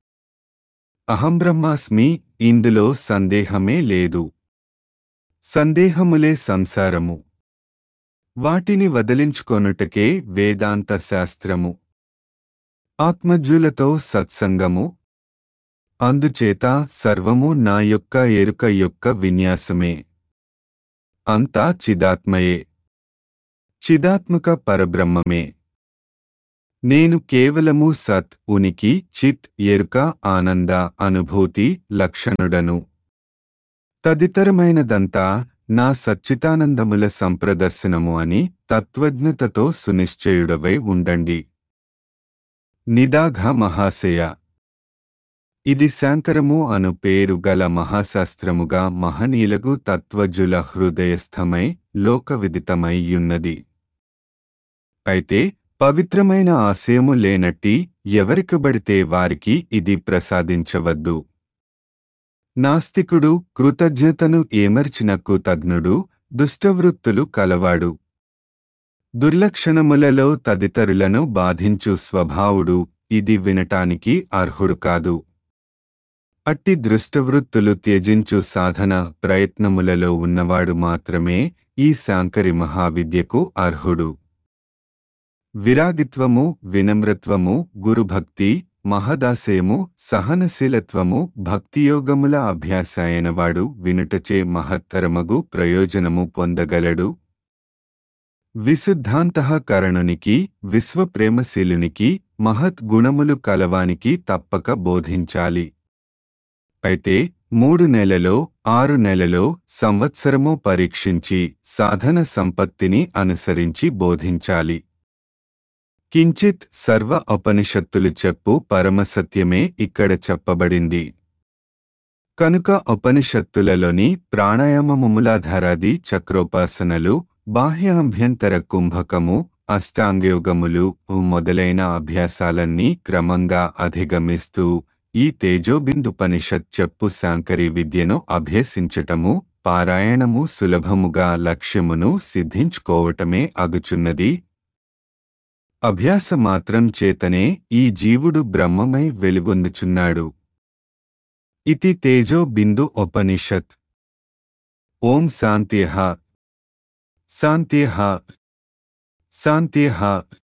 అహం బ్రహ్మాస్మి ఇందులో సందేహమే లేదు సందేహములే సంసారము వాటిని వదిలించుకొనుటకే వేదాంత శాస్త్రము ఆత్మజులతో సత్సంగము అందుచేత సర్వము నా యొక్క ఎరుక యొక్క విన్యాసమే అంతా చిదాత్మయే చిదాత్మక పరబ్రహ్మమే నేను కేవలము సత్ ఉనికి చిత్ ఎరుక ఆనంద అనుభూతి లక్షణుడను తదితరమైనదంతా నా సచ్చితానందముల సంప్రదర్శనము అని తత్వజ్ఞతతో సునిశ్చయుడవై ఉండండి నిదాఘ మహాశయ ఇది శాంకరము అను పేరు గల మహాశాస్త్రముగా మహనీయులగు తత్వజుల హృదయస్థమై లోకవిదితమైయున్నది అయితే పవిత్రమైన ఆశయము లేనట్టి ఎవరికబడితే వారికి ఇది ప్రసాదించవద్దు నాస్తికుడు కృతజ్ఞతను ఏమర్చిన కృతజ్ఞుడు దుష్టవృత్తులు కలవాడు దుర్లక్షణములలో తదితరులను బాధించు స్వభావుడు ఇది వినటానికి అర్హుడు కాదు అట్టి దృష్టవృత్తులు త్యజించు సాధన ప్రయత్నములలో ఉన్నవాడు మాత్రమే ఈ శాంకరి మహావిద్యకు అర్హుడు విరాగిత్వము వినమ్రత్వము గురుభక్తి మహదాశయము సహనశీలత్వము భక్తియోగముల అభ్యాసాయనవాడు వినుటచే మహత్తరమగు ప్రయోజనము పొందగలడు విశుద్ధాంతఃకరణునికి విశ్వప్రేమశీలునికి మహత్ గుణములు కలవానికి తప్పక బోధించాలి అయితే మూడు నెలలో ఆరు నెలలో సంవత్సరము పరీక్షించి సాధన సంపత్తిని అనుసరించి బోధించాలి కించిత్ సర్వ ఉపనిషత్తులు చెప్పు పరమసత్యమే ఇక్కడ చెప్పబడింది కనుక ఉపనిషత్తులలోని ప్రాణాయామములాధారాది చక్రోపాసనలు బాహ్యాంభ్యంతర కుంభకము అష్టాంగయోగములు మొదలైన అభ్యాసాలన్నీ క్రమంగా అధిగమిస్తూ ఈ తేజోబిందుపనిషత్ చెప్పు శాంకరి విద్యను అభ్యసించటము పారాయణము సులభముగా లక్ష్యమును సిద్ధించుకోవటమే అగుచున్నది అభ్యాసమాత్రం చేతనే ఈ జీవుడు బ్రహ్మమై వెలుగొందుచున్నాడు ఇతి తేజో బిందు ఉపనిషత్ ఓం శాంత్యః శాంత్యః శాంత్యః